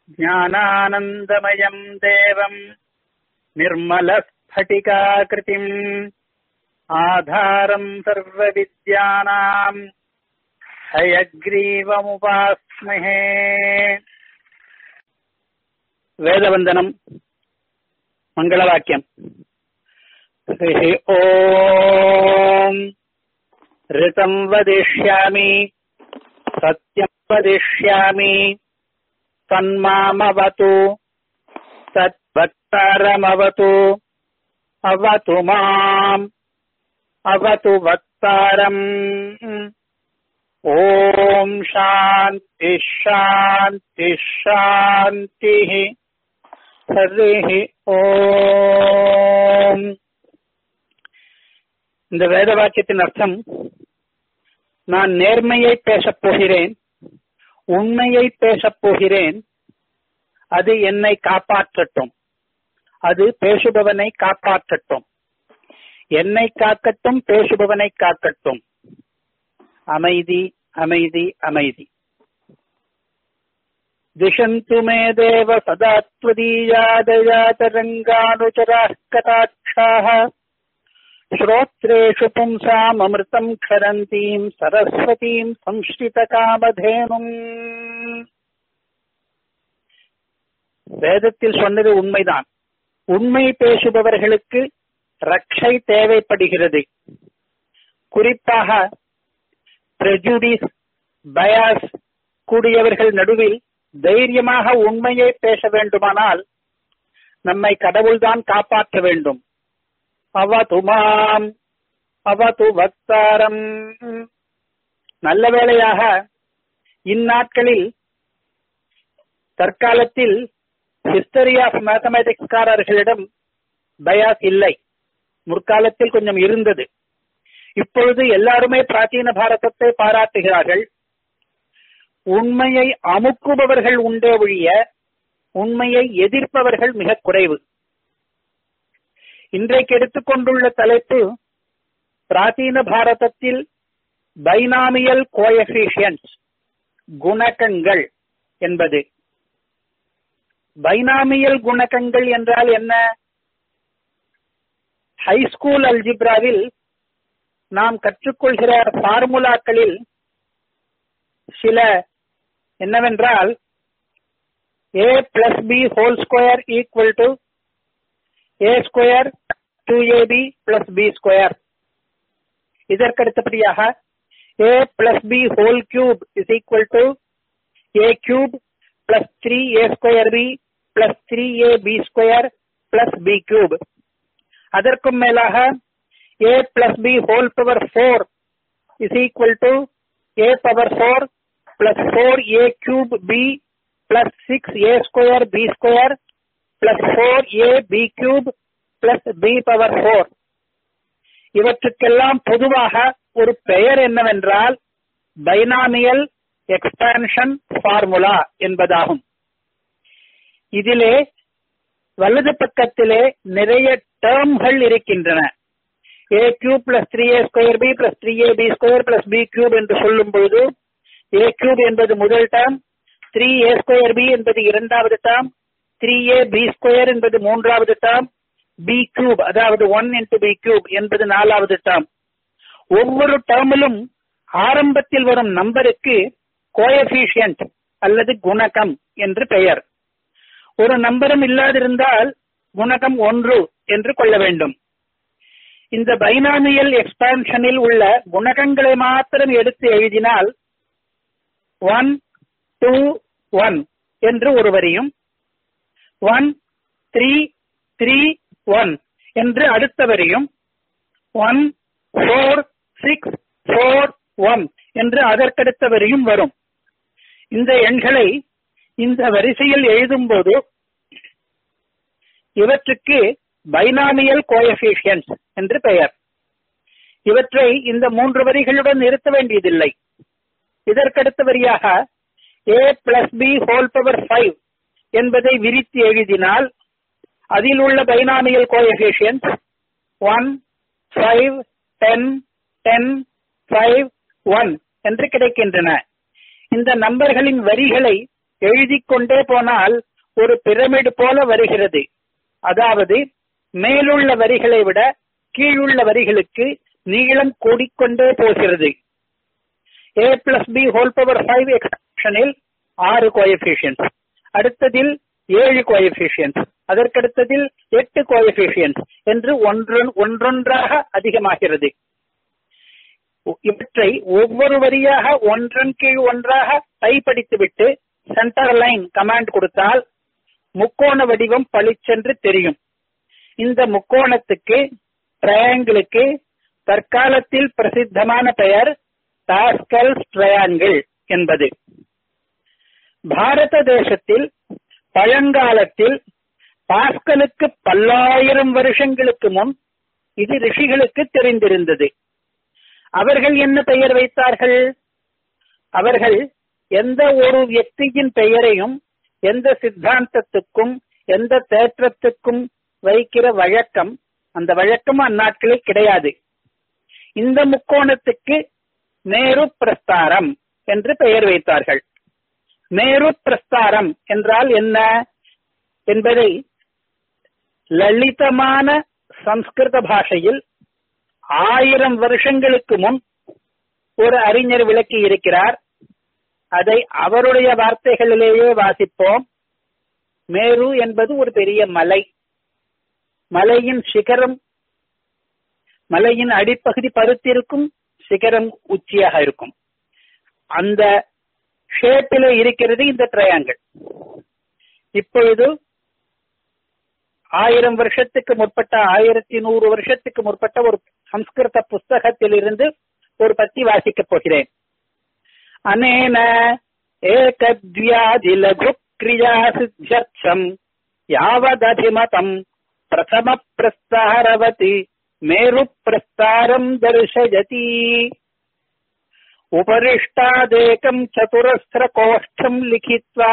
ज्ञानानन्दमयम् देवम् निर्मलस्फटिकाकृतिम् आधारम् सर्वविद्यानाम् हयग्रीवमुपास्महे वेदवन्दनम् मङ्गलवाक्यम् हरिः ओम् ऋतम् वदिष्यामि सत्यम् वदिष्यामि तन्मामवतु तद्वक्तारमवतु अवतु माम् अवतु वक्तारम् ॐ शान्तिः शान्तिः शान्तिः हरिः ஓம் இந்த வேத வாக்கியத்தின் அர்த்தம் நான் நேர்மையை பேசப் போகிறேன் உண்மையை பேசப் போகிறேன் அது என்னை காப்பாற்றட்டும் அது பேசுபவனை காப்பாற்றட்டும் என்னை காக்கட்டும் பேசுபவனை காக்கட்டும் அமைதி அமைதி அமைதி दिशन्तु मे देव सदा त्वदीयादयातरङ्गानुचराः कटाक्षाः श्रोत्रेषु पुंसाममृतम् क्षरन्तीम् सरस्वतीम् संश्रितकामधेनुम् வேதத்தில் சொன்னது உண்மைதான் உண்மை பேசுபவர்களுக்கு ரக்ஷை தேவைப்படுகிறது குறிப்பாக பிரஜுடிஸ் பயாஸ் கூடியவர்கள் நடுவில் தைரியமாக உண்மையை பேச வேண்டுமானால் நம்மை கடவுள்தான் காப்பாற்ற வேண்டும் அவதுமாம் அவது வக்தாரம் நல்ல வேளையாக இந்நாட்களில் தற்காலத்தில் ஹிஸ்டரி ஆஃப் மேத்தமேட்டிக்ஸ்காரர்களிடம் பயாஸ் இல்லை முற்காலத்தில் கொஞ்சம் இருந்தது இப்பொழுது எல்லாருமே பிராச்சீன பாரதத்தை பாராட்டுகிறார்கள் உண்மையை அமுக்குபவர்கள் உண்டே ஒழிய உண்மையை எதிர்ப்பவர்கள் மிக குறைவு இன்றைக்கு எடுத்துக்கொண்டுள்ள தலைப்பு பிராச்சீன பாரதத்தில் பைனாமியல் கோஎஃபிஷியன்ஸ் குணகங்கள் என்பது பைனாமியல் குணகங்கள் என்றால் என்ன ஹைஸ்கூல் அல்ஜிப்ராவில் நாம் கற்றுக்கொள்கிற ஃபார்முலாக்களில் சில என்னவென்றால் A plus B whole square equal to A square two A B plus B square இதற்கடுத்தபடியாக A plus B whole cube is equal to A cube plus three A square B plus three A B square plus B cube அதற்கும் மேலாக A plus B whole power four is equal to A power four plus 4a cube b plus 6a square b square plus 4a b cube plus b power 4 இவற்றுக்கெல்லாம் பொதுவாக ஒரு பெயர் என்னவென்றால் binomial expansion formula என்பதாகும் இதிலே வலது பக்கத்திலே நிறைய டேர்ம்கள் இருக்கின்றன A cube plus three A square B plus three A B square plus B cube என்று சொல்லும் பொழுது ஏ கியூப் என்பது முதல் term three A square B என்பது இரண்டாவது term three A B square என்பது மூன்றாவது டேர்ம் பி கியூப் அதாவது ஒன் இன்டு பி கியூப் என்பது நாலாவது டேர்ம் ஒவ்வொரு டேர்மிலும் ஆரம்பத்தில் வரும் நம்பருக்கு கோஎபிஷியன்ட் அல்லது குணகம் என்று பெயர் ஒரு நம்பரும் இல்லாதிருந்தால் குணகம் ஒன்று என்று கொள்ள வேண்டும் இந்த பைனாமியல் எக்ஸ்பான்ஷனில் உள்ள குணகங்களை மாத்திரம் எடுத்து எழுதினால் ஒன் டூ ஒன் என்று ஒரு வரியும் ஒன் த்ரீ த்ரீ ஒன் என்று அடுத்த வரியும் one four six four one என்று அதற்கடுத்த வரியும் வரும் இந்த எண்களை இந்த வரிசையில் எழுதும்போது இவற்றுக்கு பைனாமியல் கோஎபிஷியன்ஸ் என்று பெயர் இவற்றை இந்த மூன்று வரிகளுடன் நிறுத்த வேண்டியதில்லை இதற்கடுத்த வரியாக A plus B whole power five என்பதை விரித்து எழுதினால் அதில் உள்ள binomial coefficients one five ten ten five one என்று கிடைக்கின்றன இந்த நம்பர்களின் வரிகளை எழுதிக் கொண்டே போனால் ஒரு பிரமிடு போல வருகிறது அதாவது மேலுள்ள வரிகளை விட கீழுள்ள வரிகளுக்கு நீளம் கூடிக்கொண்டே போகிறது A plus B whole power five எக்ஸ்பிரஷனில் ஆறு கோஎஃபிஷியன்ஸ் அடுத்ததில் ஏழு கோஎஃபிஷியன்ஸ் அதற்கடுத்ததில் எட்டு கோஎஃபிஷியன்ஸ் என்று ஒன்றொன் ஒன்றொன்றாக அதிகமாகிறது இவற்றை ஒவ்வொரு வரியாக ஒன்றன் கீழ் ஒன்றாக டைப்படித்துவிட்டு சென்டர் லைன் கமாண்ட் கொடுத்தால் முக்கோண வடிவம் பளிச்சென்று தெரியும் இந்த முக்கோணத்துக்கு ட்ரையாங்கிளுக்கு தற்காலத்தில் பிரசித்தமான பெயர் பாஸ்கல் ட்ரையாங்கிள் என்பது பாரத தேசத்தில் பழங்காலத்தில் பாஸ்கலுக்கு பல்லாயிரம் வருஷங்களுக்கு முன் இது ரிஷிகளுக்கு தெரிந்திருந்தது அவர்கள் என்ன பெயர் வைத்தார்கள் அவர்கள் எந்த ஒரு வியக்தியின் பெயரையும் எந்த சித்தாந்தத்துக்கும் எந்த தேற்றத்துக்கும் வைக்கிற வழக்கம் அந்த வழக்கம் அந்நாட்களில் கிடையாது இந்த முக்கோணத்துக்கு மேரு பிரஸ்தாரம் என்று பெயர் வைத்தார்கள் மேரு பிரஸ்தாரம் என்றால் என்ன என்பதை லலிதமான சம்ஸ்கிருத பாஷையில் ஆயிரம் வருஷங்களுக்கு முன் ஒரு அறிஞர் விளக்கி இருக்கிறார் அதை அவருடைய வார்த்தைகளிலேயே வாசிப்போம் மேரு என்பது ஒரு பெரிய மலை மலையின் சிகரம் மலையின் அடிப்பகுதி பருத்திருக்கும் சிகரம் உச்சியாக இருக்கும் அந்த ஷேப்பில் இருக்கிறது இந்த ட்ரையாங்கிள் இப்பொழுது ஆயிரம் வருஷத்துக்கு முற்பட்ட ஆயிரத்தி நூறு வருஷத்துக்கு முற்பட்ட ஒரு சம்ஸ்கிருத புஸ்தகத்திலிருந்து ஒரு பத்தி வாசிக்கப் போகிறேன் அனேன ஏகத்வியாதி லகு கிரியா சித்தியர்த்தம் யாவததிமதம் பிரதம பிரஸ்தாரவதி மேரு பிரஸ்தாரம் தர்சயதி उपरिष्टादेकम् चतुरस्रकोष्ठम् लिखित्वा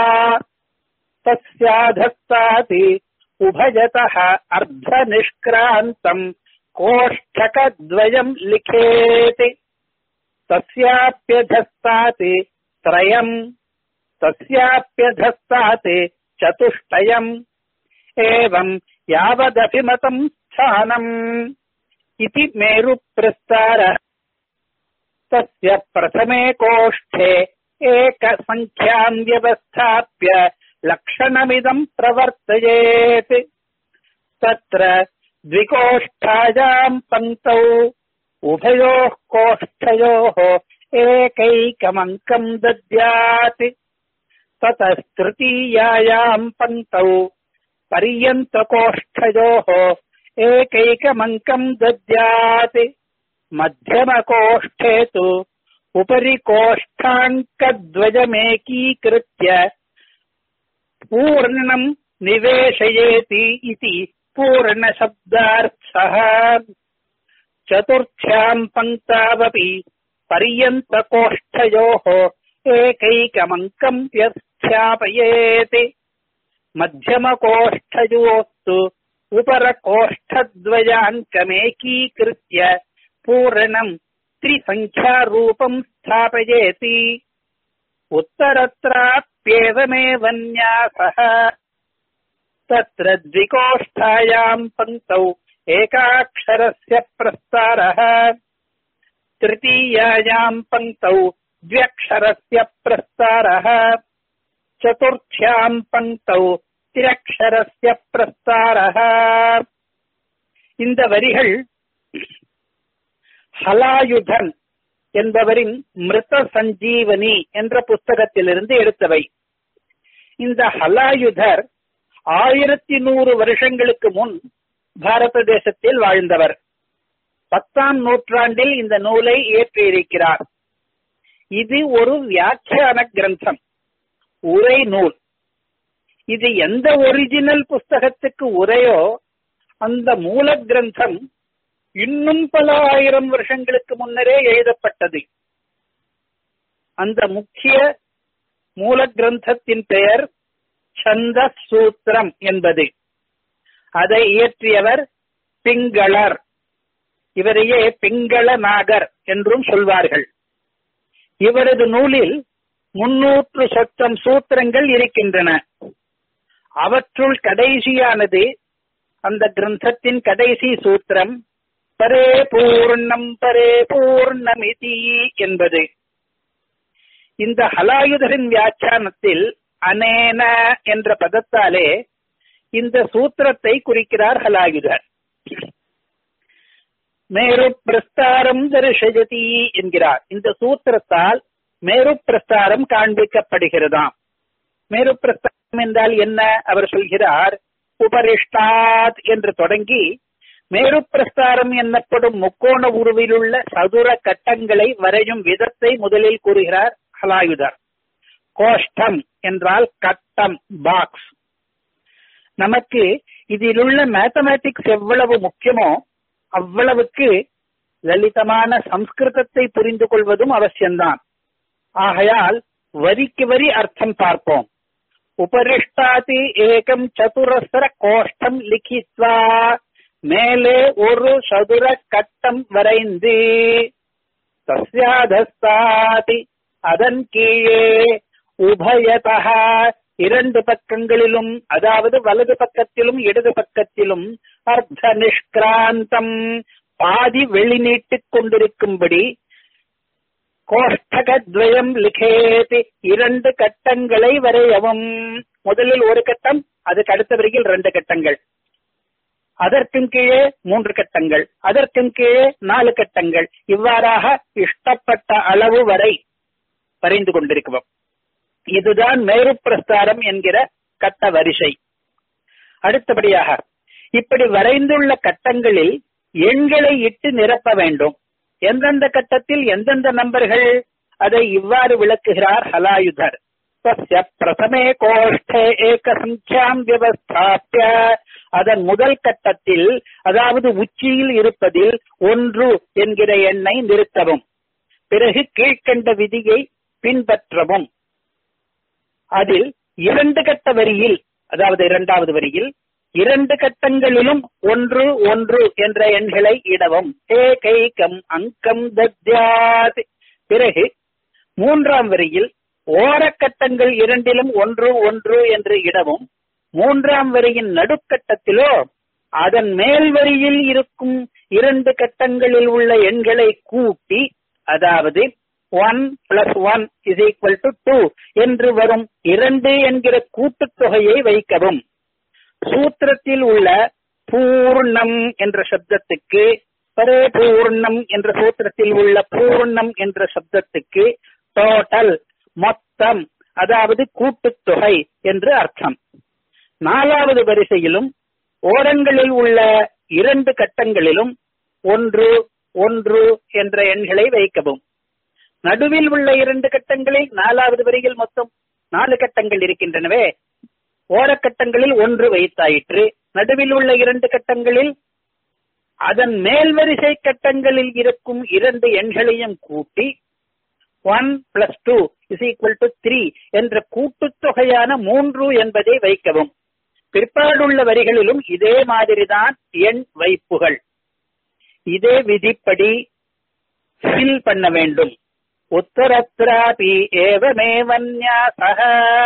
तस्याधस्ताति उभयतः अर्धनिष्क्रान्तम् कोष्ठकद्वयम् लिखेति तस्याप्यधस्ताति त्रयम् तस्याप्यधस्ताति चतुष्टयम् एवम् यावदभिमतम् स्थानम् इति मेरुप्रस्तारः तस्य प्रथमे कोष्ठे एकसङ्ख्याम् व्यवस्थाप्य लक्षणमिदम् प्रवर्तयेत् तत्र द्विकोष्ठायाम् पङ्क्तौ उभयोः कोष्ठयोः एकैकमङ्कम् दद्यात् ततस्तृतीयायाम् पङ्क्तौ पर्यन्तकोष्ठयोः एकैकमङ्कम् दद्यात् मध्यमकोष्ठे तु उपरि कोष्ठाङ्कद्वयमेकीकृत्य पूर्णम् निवेशयेति इति पूर्णशब्दार्थः चतुर्थ्याम् पङ्क्तावपि पर्यन्तकोष्ठयोः एकैकमङ्कम् यस्थापयेत् मध्यमकोष्ठयोस्तु उपरकोष्ठद्वयाङ्कमेकीकृत्य पूर्णम् त्रिसङ्ख्यारूपम् स्थापयेति उत्तरत्राप्येवमेव न्यासः तत्र द्विकोष्ठायाम् पङ्क्तौ एकाक्षरस्य प्रस्तारः तृतीयायाम् पङ्क्तौ द्व्यक्षरस्य प्रस्तारः चतुर्थ्याम् पङ्क्तौ திரக்ஷரஸ்ய பிரஸ்தாரக இந்த வரிகள் ஹலாயுதன் என்பவரின் மிருத சஞ்சீவனி என்ற புஸ்தகத்திலிருந்து எடுத்தவை இந்த ஹலாயுதர் ஆயிரத்தி நூறு வருஷங்களுக்கு முன் பாரத தேசத்தில் வாழ்ந்தவர் பத்தாம் நூற்றாண்டில் இந்த நூலை இயற்றியிருக்கிறார் இது ஒரு வியாக்கியான கிரந்தம் உரை நூல் இது எந்த ஒரிஜினல் புஸ்தகத்துக்கு உரையோ அந்த மூல கிரந்தம் இன்னும் பல ஆயிரம் வருஷங்களுக்கு முன்னரே எழுதப்பட்டது அந்த முக்கிய மூல கிரந்தத்தின் பெயர் சந்த சூத்திரம் என்பது அதை இயற்றியவர் பிங்களர் இவரையே பிங்கள நாகர் என்றும் சொல்வார்கள் இவரது நூலில் முன்னூற்று சொச்சம் சூத்திரங்கள் இருக்கின்றன அவற்றுள் கடைசியானது அந்த கிரந்தத்தின் கடைசி சூத்திரம் பரே பூர்ணம் பரே பூர்ணமிதி என்பது இந்த ஹலாயுதரின் வியாக்கியானத்தில் அனேன என்ற பதத்தாலே இந்த சூத்திரத்தை குறிக்கிறார் ஹலாயுதர் மேரு பிரஸ்தாரம் தரிசயதி என்கிறார் இந்த சூத்திரத்தால் மேரு பிரஸ்தாரம் காண்பிக்கப்படுகிறதாம் மேரு பிரஸ்தாரம் என்றால் என்ன அவர் சொல்கிறார் உபரிஷ்டாத் என்று தொடங்கி மேரு பிரஸ்தாரம் என்னப்படும் முக்கோண உருவிலுள்ள சதுர கட்டங்களை வரையும் விதத்தை முதலில் கூறுகிறார் ஹலாயுதர் கோஷ்டம் என்றால் கட்டம் பாக்ஸ் நமக்கு இதிலுள்ள மேத்தமேட்டிக்ஸ் எவ்வளவு முக்கியமோ அவ்வளவுக்கு லலிதமான சம்ஸ்கிருதத்தை புரிந்து கொள்வதும் அவசியம்தான் ஆகையால் வரிக்கு வரி அர்த்தம் பார்ப்போம் உபரிஷ்டாதி ஏகம் சதுரஸ்ர கோஷ்டம் லிখিத்வா மேலே ஒரு சதுர கட்டம் வரைந்து தஸ்யாதஸ்தாதி அதன் கீழே உபயதா இரண்டு பக்கங்களிலும் அதாவது வலது பக்கத்திலும் இடது பக்கத்திலும் அர்த்த நிஷ்கிராந்தம் பாதி வெளிநீட்டிக் கொண்டிருக்கும்படி கோஷ்டகத்வயம் லிகேதி இரண்டு கட்டங்களை வரையவும் முதலில் ஒரு கட்டம் அதுக்கு அடுத்த வரையில் ரெண்டு கட்டங்கள் அதற்கும் கீழே மூன்று கட்டங்கள் அதற்கும் கீழே நாலு கட்டங்கள் இவ்வாறாக இஷ்டப்பட்ட அளவு வரை வரைந்து கொண்டிருக்கிறோம் இதுதான் மேரு பிரஸ்தாரம் என்கிற கட்ட வரிசை அடுத்தபடியாக இப்படி வரைந்துள்ள கட்டங்களில் எண்களை இட்டு நிரப்ப வேண்டும் எந்தெந்த கட்டத்தில் எந்தெந்த நம்பர்கள் அதை இவ்வாறு விளக்குகிறார் ஹலாயுதர் தஸ்ய பிரதமே கோஷ்டே ஏக சங்கியாம் விவஸ்தாபிய அதன் முதல் கட்டத்தில் அதாவது உச்சியில் இருப்பதில் ஒன்று என்கிற எண்ணை நிறுத்தவும் பிறகு கீழ்கண்ட விதியை பின்பற்றவும் அதில் இரண்டு கட்ட வரியில் அதாவது இரண்டாவது வரியில் இரண்டு கட்டங்களிலும் ஒன்று ஒன்று என்ற எண்களை இடவும் ஏகைக்கம் அங்கம் தத்யாத் பிறகு மூன்றாம் வரியில் ஓரக்கட்டங்கள் இரண்டிலும் ஒன்று ஒன்று என்று இடவும் மூன்றாம் வரியின் நடுக்கட்டத்திலோ அதன் மேல் வரியில் இருக்கும் இரண்டு கட்டங்களில் உள்ள எண்களை கூட்டி அதாவது one plus one is equal to two என்று வரும் இரண்டு என்கிற கூட்டுத்தொகையை வைக்கவும் சூத்திரத்தில் உள்ள பூர்ணம் என்ற சப்தத்துக்கு பரிபூர்ணம் என்ற சூத்திரத்தில் உள்ள பூர்ணம் என்ற சப்தத்துக்கு டோட்டல் மொத்தம் அதாவது கூட்டுத்தொகை என்று அர்த்தம் நாலாவது வரிசையிலும் ஓரங்களில் உள்ள இரண்டு கட்டங்களிலும் ஒன்று ஒன்று என்ற எண்களை வைக்கவும் நடுவில் உள்ள இரண்டு கட்டங்களில் நாலாவது வரியில் மொத்தம் நாலு கட்டங்கள் இருக்கின்றனவே ஓரக்கட்டங்களில் ஒன்று வைத்தாயிற்று நடுவில் உள்ள இரண்டு கட்டங்களில் அதன் மேல் வரிசை கட்டங்களில் இருக்கும் இரண்டு எண்களையும் கூட்டி one plus two is equal to three என்ற கூட்டுத்தொகையான மூன்று என்பதை வைக்கவும் பிற்பாடுள்ள வரிகளிலும் இதே மாதிரிதான் எண் வைப்புகள் இதே விதிப்படி ஃபில் பண்ண வேண்டும் உத்தரத்ராபி ஏவமேவன்யாசக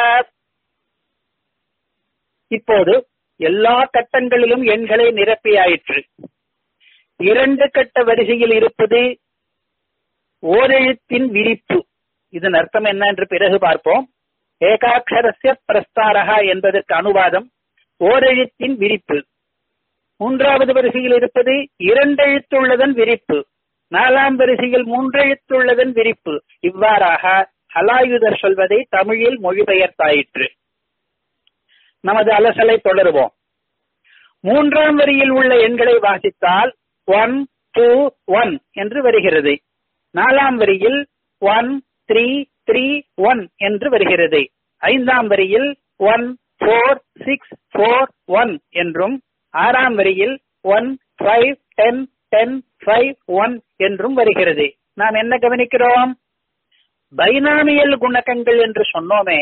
இப்போது எல்லா கட்டங்களிலும் எண்களை நிரப்பியாயிற்று இரண்டு கட்ட வரிசையில் இருப்பது ஓரெழுத்தின் விரிப்பு இதன் அர்த்தம் என்ன என்று பிறகு பார்ப்போம் ஏகாட்சரஸ்ய பிரஸ்தாரகா என்பதற்கு அனுவாதம் ஓரெழுத்தின் விரிப்பு மூன்றாவது வரிசையில் இருப்பது இரண்டெழுத்துள்ளதன் விரிப்பு நாலாம் வரிசையில் மூன்றெழுத்துள்ளதன் விரிப்பு இவ்வாறாக ஹலாயுதர் சொல்வதை தமிழில் மொழிபெயர்த்தாயிற்று நமது அலசலை தொடருவோம் மூன்றாம் வரியில் உள்ள எண்களை வாசித்தால் ஒன் டூ ஒன் என்று வருகிறது நாலாம் வரியில் ஒன் த்ரீ த்ரீ ஒன் என்று வருகிறது ஐந்தாம் வரியில் one four six four one என்றும் ஆறாம் வரியில் one five ten ten five one என்றும் வருகிறது நாம் என்ன கவனிக்கிறோம் பைனாமியல் குணகங்கள் என்று சொன்னோமே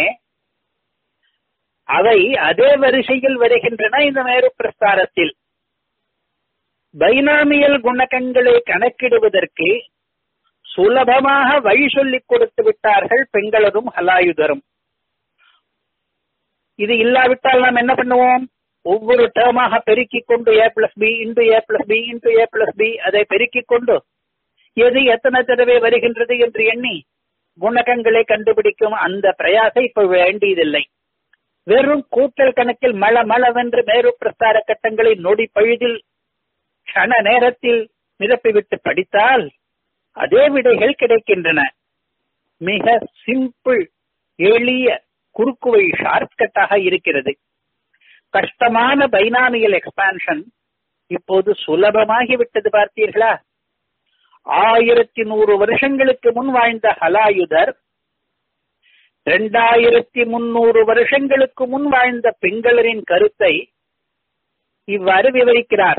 அவை அதே வரிசையில் வருகின்றன இந்த மேரு பிரஸ்தாரத்தில் பைனாமியல் குணகங்களை கணக்கிடுவதற்கு சுலபமாக வழி சொல்லிக் கொடுத்து விட்டார்கள் பெங்களரும் ஹலாயுதரும் இது இல்லாவிட்டால் நாம் என்ன பண்ணுவோம் ஒவ்வொரு டேர்மாக பெருக்கிக் கொண்டு A plus B into A plus B into A plus B அதை பெருக்கிக் கொண்டு எது எத்தனை தடவை வருகின்றது என்று எண்ணி குணகங்களை கண்டுபிடிக்கும் அந்த பிரயாசை இப்ப வேண்டியதில்லை வெறும் கூட்டல் கணக்கில் மள மளவென்று மேரு பிரஸ்தார கட்டங்களை நொடி பழுதில் கண நேரத்தில் நிரப்பிவிட்டு படித்தால் அதே விடைகள் கிடைக்கின்றன மிக சிம்பிள் எளிய குறுக்குவை ஷார்ட்கட்டாக இருக்கிறது கஷ்டமான பைனாமியல் எக்ஸ்பான்ஷன் இப்போது சுலபமாகிவிட்டது பார்த்தீர்களா ஆயிரத்தி நூறு வருஷங்களுக்கு முன் வாழ்ந்த ஹலாயுதர் இரண்டாயிரத்தி முன்னூறு வருஷங்களுக்கு முன் வாழ்ந்த பிங்களரின் கருத்தை இவ்வாறு விவரிக்கிறார்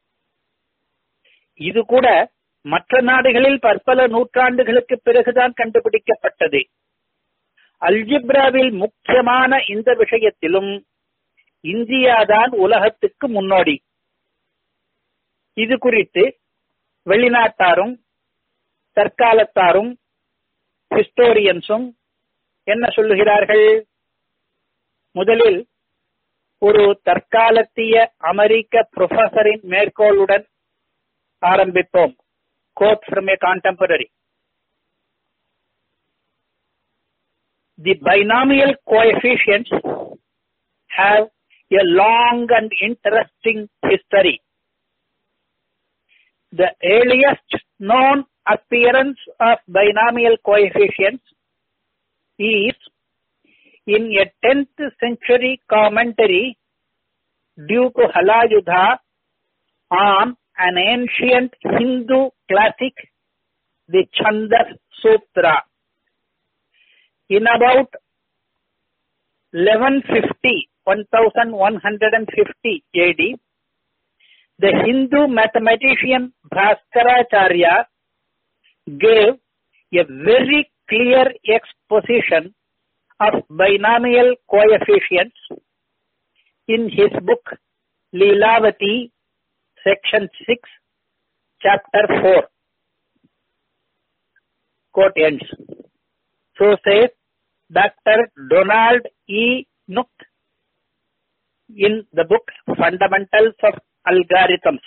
இது கூட மற்ற நாடுகளில் பற்பல நூற்றாண்டுகளுக்கு பிறகுதான் கண்டுபிடிக்கப்பட்டது அல்ஜிப்ராவில் முக்கியமான இந்த விஷயத்திலும் இந்தியாதான் உலகத்துக்கு முன்னோடி இது குறித்து வெளிநாட்டாரும் தற்காலத்தாரும் ஹிஸ்டோரியன்ஸும் என்ன சொல்லுகிறார்கள் முதலில் ஒரு தற்காலத்திய அமெரிக்க புரொஃபசரின் மேற்கோளுடன் ஆரம்பிப்போம் quote from a contemporary The binomial coefficients have a long and interesting history. The earliest known appearance of binomial coefficients is in a 10th century commentary due to Halayudha on an ancient Hindu classic, the Chandas Sutra. In about 1150, 1150 AD, the Hindu mathematician Bhaskaracharya gave a very clear exposition of binomial coefficients in his book Leelavati, section 6, chapter 4. Quote ends. So says Dr. Donald E. Nook in the book Fundamentals of Algorithms.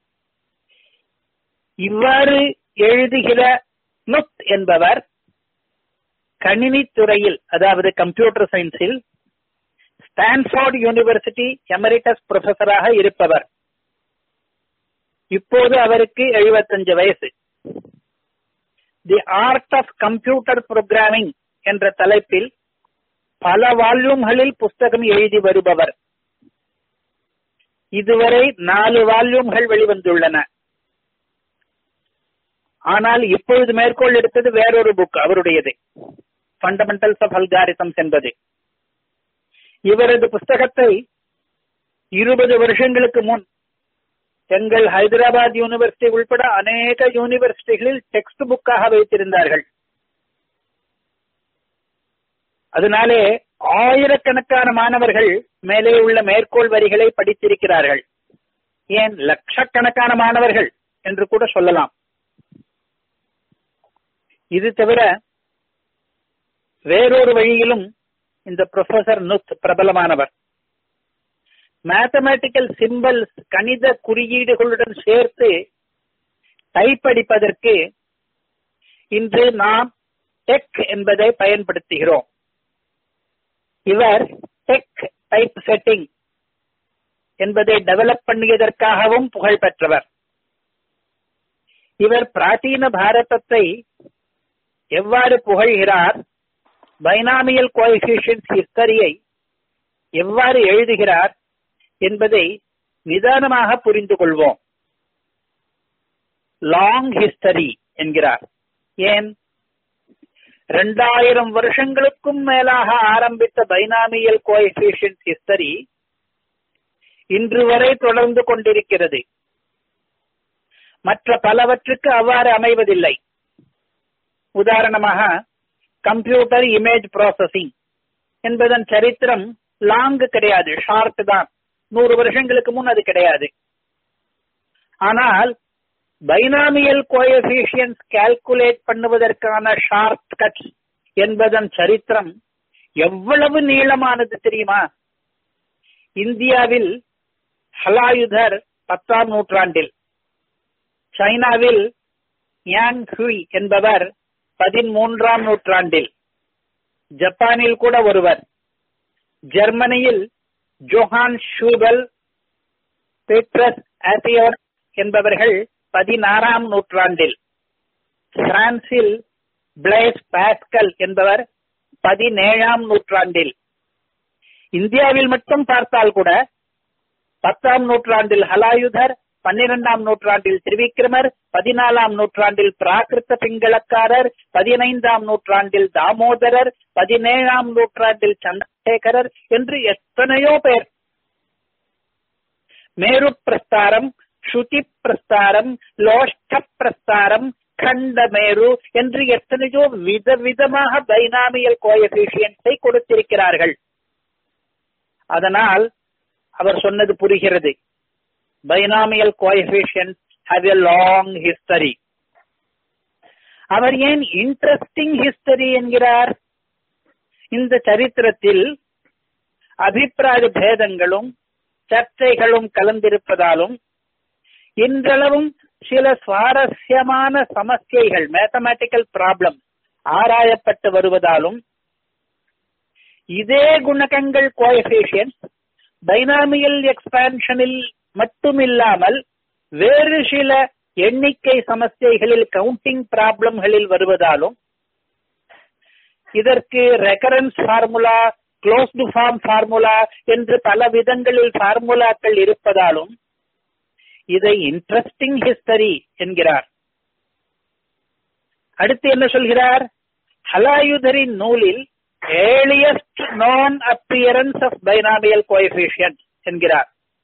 இவ்வாறு எழுதுகிற நுத் என்பவர் கணினி துறையில் அதாவது computer சயின்ஸில் Stanford university emeritus ப்ரொஃபஸராக இருப்பவர் இப்போது அவருக்கு எழுபத்தஞ்சு வயசு the art of computer programming என்ற தலைப்பில் பல வால்யூம்களில் புஸ்தகம் எழுதி வருபவர் இதுவரை நாலு வால்யூம்கள் வெளிவந்துள்ளன ஆனால் இப்பொழுது மேற்கோள் எடுத்தது வேறொரு புக் அவருடையது ஃபண்டமெண்டல்ஸ் ஆஃப் அல்காரிதம்ஸ் என்பது இவரது புஸ்தகத்தை இருபது வருஷங்களுக்கு முன் எங்கள் ஹைதராபாத் யூனிவர்சிட்டி உள்பட அநேக யூனிவர்சிட்டிகளில் டெக்ஸ்ட் புக்காக வைத்திருந்தார்கள் அதனாலே ஆயிரக்கணக்கான மாணவர்கள் மேலே உள்ள மேற்கோள் வரிகளை படித்திருக்கிறார்கள் ஏன் லட்சக்கணக்கான மாணவர்கள் என்று கூட சொல்லலாம் இது தவிர வேறொரு வழியிலும் இந்த ப்ரொஃபசர் நுத் பிரபலமானவர் மேத்தமேட்டிக்கல் சிம்பல்ஸ் கணித குறியீடுகளுடன் சேர்த்து டைப் அடிப்பதற்கு இன்று நாம் டெக் என்பதை பயன்படுத்துகிறோம் இவர் டெக் டைப் செட்டிங் என்பதை டெவலப் பண்ணியதற்காகவும் புகழ் பெற்றவர் இவர் பிராச்சீன பாரதத்தை எவ்வாறு புகழ்கிறார் பைனாமியல் கோஎஃபிஷியன்ஸ் ஹிஸ்டரியை எவ்வாறு எழுதுகிறார் என்பதை நிதானமாக புரிந்து கொள்வோம் லாங் ஹிஸ்டரி என்கிறார் ஏன் இரண்டாயிரம் வருஷங்களுக்கும் மேலாக ஆரம்பித்த பைனாமியல் கோஎஃபிஷியன்ஸ் ஹிஸ்டரி இன்று வரை தொடர்ந்து கொண்டிருக்கிறது மற்ற பலவற்றுக்கு அவ்வாறு அமைவதில்லை உதாரணமாக கம்ப்யூட்டர் இமேஜ் ப்ராசஸிங் என்பதன் சரித்திரம் லாங் கிடையாது ஷார்ட் தான் நூறு வருஷங்களுக்கு முன் அது கிடையாது ஆனால் பைனாமியல் கோஎபிஷியன்ஸ் கால்குலேட் பண்ணுவதற்கான ஷார்ட் கட் என்பதன் சரித்திரம் எவ்வளவு நீளமானது தெரியுமா இந்தியாவில் ஹலாயுதர் பத்தாம் நூற்றாண்டில் சைனாவில் யாங் ஹுய் என்பவர் பதிமூன்றாம் நூற்றாண்டில் ஜப்பானில் கூட ஒருவர் ஜெர்மனியில் ஜோஹான் ஷூபல் பெட்ரஸ் ஆசியோர் என்பவர்கள் பதினாறாம் நூற்றாண்டில் பிரான்சில் பிளேஸ் பாஸ்கல் என்பவர் பதினேழாம் நூற்றாண்டில் இந்தியாவில் மட்டும் பார்த்தால் கூட பத்தாம் நூற்றாண்டில் ஹலாயுதர் பன்னிரெண்டாம் நூற்றாண்டில் திருவிக்கிரமர் பதினாலாம் நூற்றாண்டில் பிராகிருத்த பிங்களக்காரர் பதினைந்தாம் நூற்றாண்டில் தாமோதரர் பதினேழாம் நூற்றாண்டில் சந்திரசேகரர் என்று எத்தனையோ பேர் மேரு பிரஸ்தாரம் ஸ்ருதி பிரஸ்தாரம் லோஷ்ட பிரஸ்தாரம் கண்ட மேரு என்று எத்தனையோ விதவிதமாக பைனாமியல் கோஎபிஷியன்ஸை கொடுத்திருக்கிறார்கள் அதனால் அவர் சொன்னது புரிகிறது binomial coefficient have a long history அவர் ஏன் இன்ட்ரெஸ்டிங் ஹிஸ்டரி என்கிறார் இந்த சரித்திரத்தில் அபிப்பிராய பேதங்களும் சர்ச்சைகளும் கலந்திருப்பதாலும் இன்றளவும் சில சுவாரஸ்யமான சமஸ்யைகள் மேத்தமேட்டிக்கல் ப்ராப்ளம் ஆராயப்பட்டு வருவதாலும் இதே குணகங்கள் கோஎபிஷியன்ட் பைனாமியல் எக்ஸ்பான்ஷனில் மட்டுமில்லாமல் வேறு சில எண்ணிக்கை சமஸ்யைகளில் கவுண்டிங் ப்ராப்ளம்களில் வருவதாலும் இதற்கு recurrence formula closed form formula என்று பல விதங்களில் ஃபார்முலாக்கள் இருப்பதாலும் இதை இன்ட்ரெஸ்டிங் ஹிஸ்டரி என்கிறார் அடுத்து என்ன சொல்கிறார் ஹலாயுதரின் நூலில் ஏர்லியஸ்ட் நான் அப்பியரன்ஸ் ஆஃப் பைனாமியல் கோஎபிஷியன்ட் என்கிறார்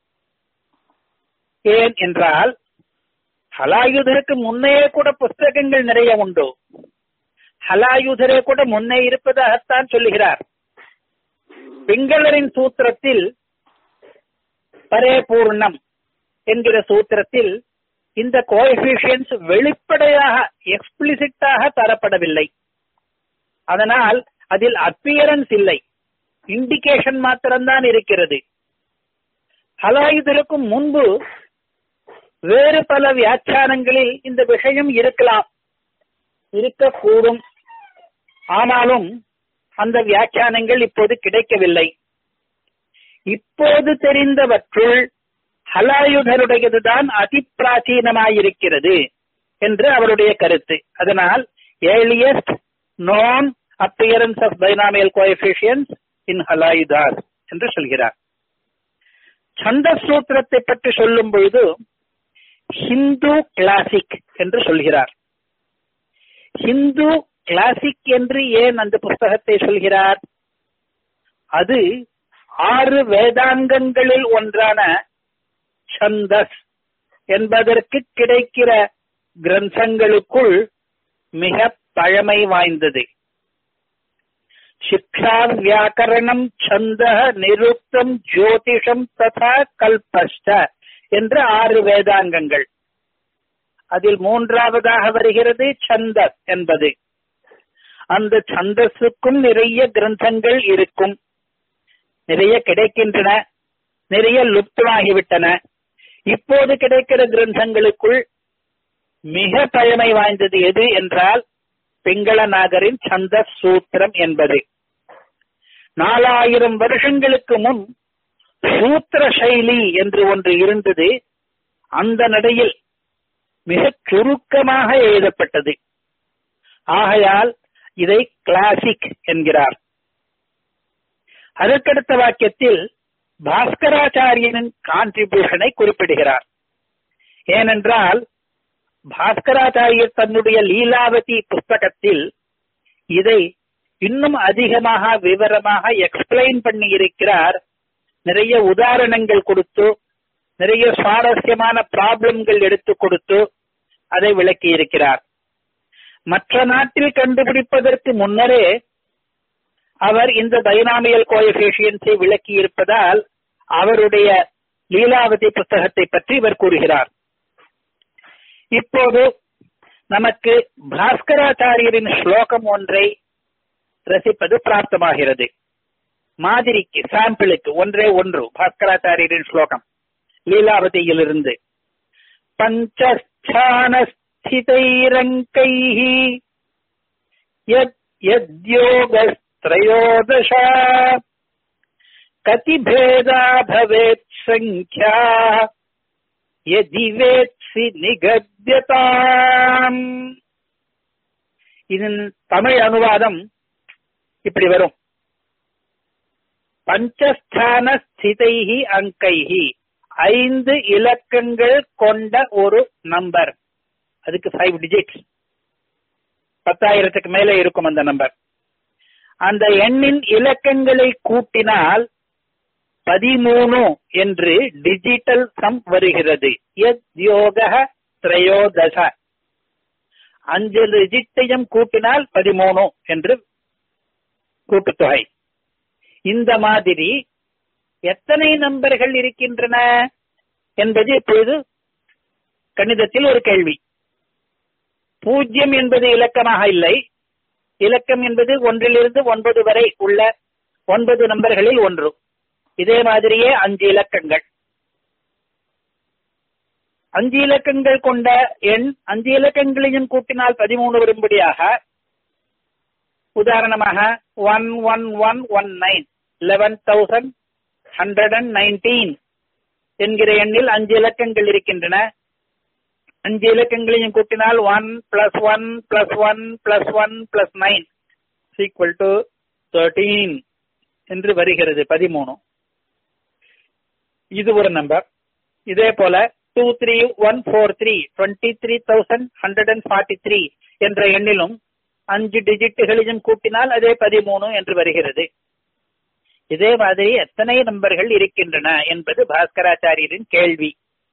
ஏன் என்றால் ஹலாயுதருக்கு முன்னே கூட புஸ்தகங்கள் நிறைய உண்டு ஹலாயுதரே கூட முன்னே இருப்பதாகத்தான் சொல்லுகிறார் பிங்களரின் சூத்திரத்தில் பரேபூர்ணம் என்கிற சூத்திரத்தில் இந்த கோஎபிஷியன்ஸ் வெளிப்படையாக எக்ஸ்பிளிசிட்டாக தரப்படவில்லை அதனால் அதில் அப்பியரன்ஸ் இல்லை இண்டிகேஷன் மாத்திரம்தான் இருக்கிறது ஹலாயுதருக்கும் முன்பு வேறு பல வியாக்கியானங்களில் இந்த விஷயம் இருக்கலாம் இருக்கக்கூடும் ஆனாலும் அந்த வியாக்கியானங்கள் இப்போது கிடைக்கவில்லை இப்போது தெரிந்தவற்றுள் ஹலாயுதருடையதுதான் அதி பிராச்சீனமாயிருக்கிறது என்று அவருடைய கருத்து அதனால் earliest known appearance of binomial coefficients in ஹலாயுதார் என்று சொல்கிறார் சந்த சூத்திரத்தை பற்றி சொல்லும் பொழுது ஹிந்து கிளாசிக் என்று சொல்கிறார் ஹிந்து கிளாசிக் என்று ஏன் அந்த புஸ்தகத்தை சொல்கிறார் அது ஆறு வேதாங்கங்களில் ஒன்றான சந்தஸ் என்பதற்கு கிடைக்கிற கிரந்தங்களுக்குள் மிக பழமை வாய்ந்தது சிக்ஷா வியாக்கரணம் சந்த நிருக்தம் ஜோதிஷம் ததா கல்பஷ்ட என்று ஆறு வேதாங்கங்கள் அதில் மூன்றாவதாக வருகிறது சந்தஸ் என்பது அந்த சந்தஸுக்கும் நிறைய கிரந்தங்கள் இருக்கும் நிறைய கிடைக்கின்றன நிறைய லுப்தமாகிவிட்டன இப்போது கிடைக்கிற கிரந்தங்களுக்குள் மிக பழமை வாய்ந்தது எது என்றால் பிங்கள நாகரின் சந்த சூத்திரம் என்பது நாலாயிரம் வருஷங்களுக்கு முன் சூத்திர சைலி என்று ஒன்று இருந்தது அந்த நடையில் மிக சுருக்கமாக எழுதப்பட்டது ஆகையால் இதை கிளாசிக் என்கிறார் அதற்கடுத்த வாக்கியத்தில் பாஸ்கராச்சாரியனின் கான்ட்ரிபியூஷனை குறிப்பிடுகிறார் ஏனென்றால் பாஸ்கராச்சாரியர் தன்னுடைய லீலாவதி புஸ்தகத்தில் இதை இன்னும் அதிகமாக விவரமாக எக்ஸ்பிளைன் பண்ணி இருக்கிறார் நிறைய உதாரணங்கள் கொடுத்து நிறைய சுவாரஸ்யமான ப்ராப்ளம்கள் எடுத்து கொடுத்து அதை விளக்கி இருக்கிறார் மற்ற நாட்டில் கண்டுபிடிப்பதற்கு முன்னரே அவர் இந்த டைனாமியல் கோஎபிஷியன்ஸை விளக்கி இருப்பதால் அவருடைய லீலாவதி புஸ்தகத்தை பற்றி இவர் கூறுகிறார் இப்போது நமக்கு பாஸ்கராச்சாரியரின் ஸ்லோகம் ஒன்றை ரசிப்பது பிராப்தமாகிறது மாதிரிக்கு சாம்பிளுக்கு ஒன்றே ஒன்று பாஸ்கராச்சாரியரின் ஸ்லோகம் லீலாவதியிலிருந்து பஞ்சஸ்தானஸ்திதைரங்கைः यद्योगस्त्रयोदश कति भेदा भवेत् सङ्ख्या यदि वेत्सि நிகத்யதாம் இதன் தமிழ் அனுவாதம் இப்படி வரும் பஞ்சஸ்தான ஸ்திதைஹி அங்கைஹி ஐந்து இலக்கங்கள் கொண்ட ஒரு நம்பர் அதுக்கு ஃபைவ் டிஜிட்ஸ் பத்தாயிரத்துக்கு மேல இருக்கும் அந்த நம்பர் அந்த எண்ணின் இலக்கங்களை கூட்டினால் பதிமூணு என்று டிஜிட்டல் சம் வருகிறது எத் யோக திரையோதச அஞ்சு டிஜிட்டையும் கூட்டினால் பதிமூணு என்று கூட்டுத்தொகை இந்த மாதிரி எத்தனை நம்பர்கள் இருக்கின்றன என்பது இப்பொழுது கணிதத்தில் ஒரு கேள்வி பூஜ்யம் என்பது இலக்கமாக இல்லை இலக்கம் என்பது ஒன்றிலிருந்து ஒன்பது வரை உள்ள ஒன்பது நம்பர்களில் ஒன்று இதே மாதிரியே அஞ்சு இலக்கங்கள் அஞ்சு இலக்கங்கள் கொண்ட எண் அஞ்சு இலக்கங்களையும் கூட்டினால் பதிமூணு வரும்படியாக உதாரணமாக one one one one nine eleven thousand hundred and nineteen என்கிற எண்ணில் அஞ்சு இலக்கங்கள் இருக்கின்றன அஞ்சு இலக்கங்களையும் கூட்டினால் one plus one plus one plus one plus nine equal to thirteen என்று வருகிறது பதிமூணு இது ஒரு நம்பர் இதே போல two three one four three twenty three thousand hundred and forty three என்ற எண்ணிலும் அஞ்சு டிஜிட்டுகளையும் கூட்டினால் அதே பதிமூணு என்று வருகிறது இதே மாதிரி எத்தனை நம்பர்கள் இருக்கின்றன என்பது பாஸ்கராச்சாரியரின் கேள்வி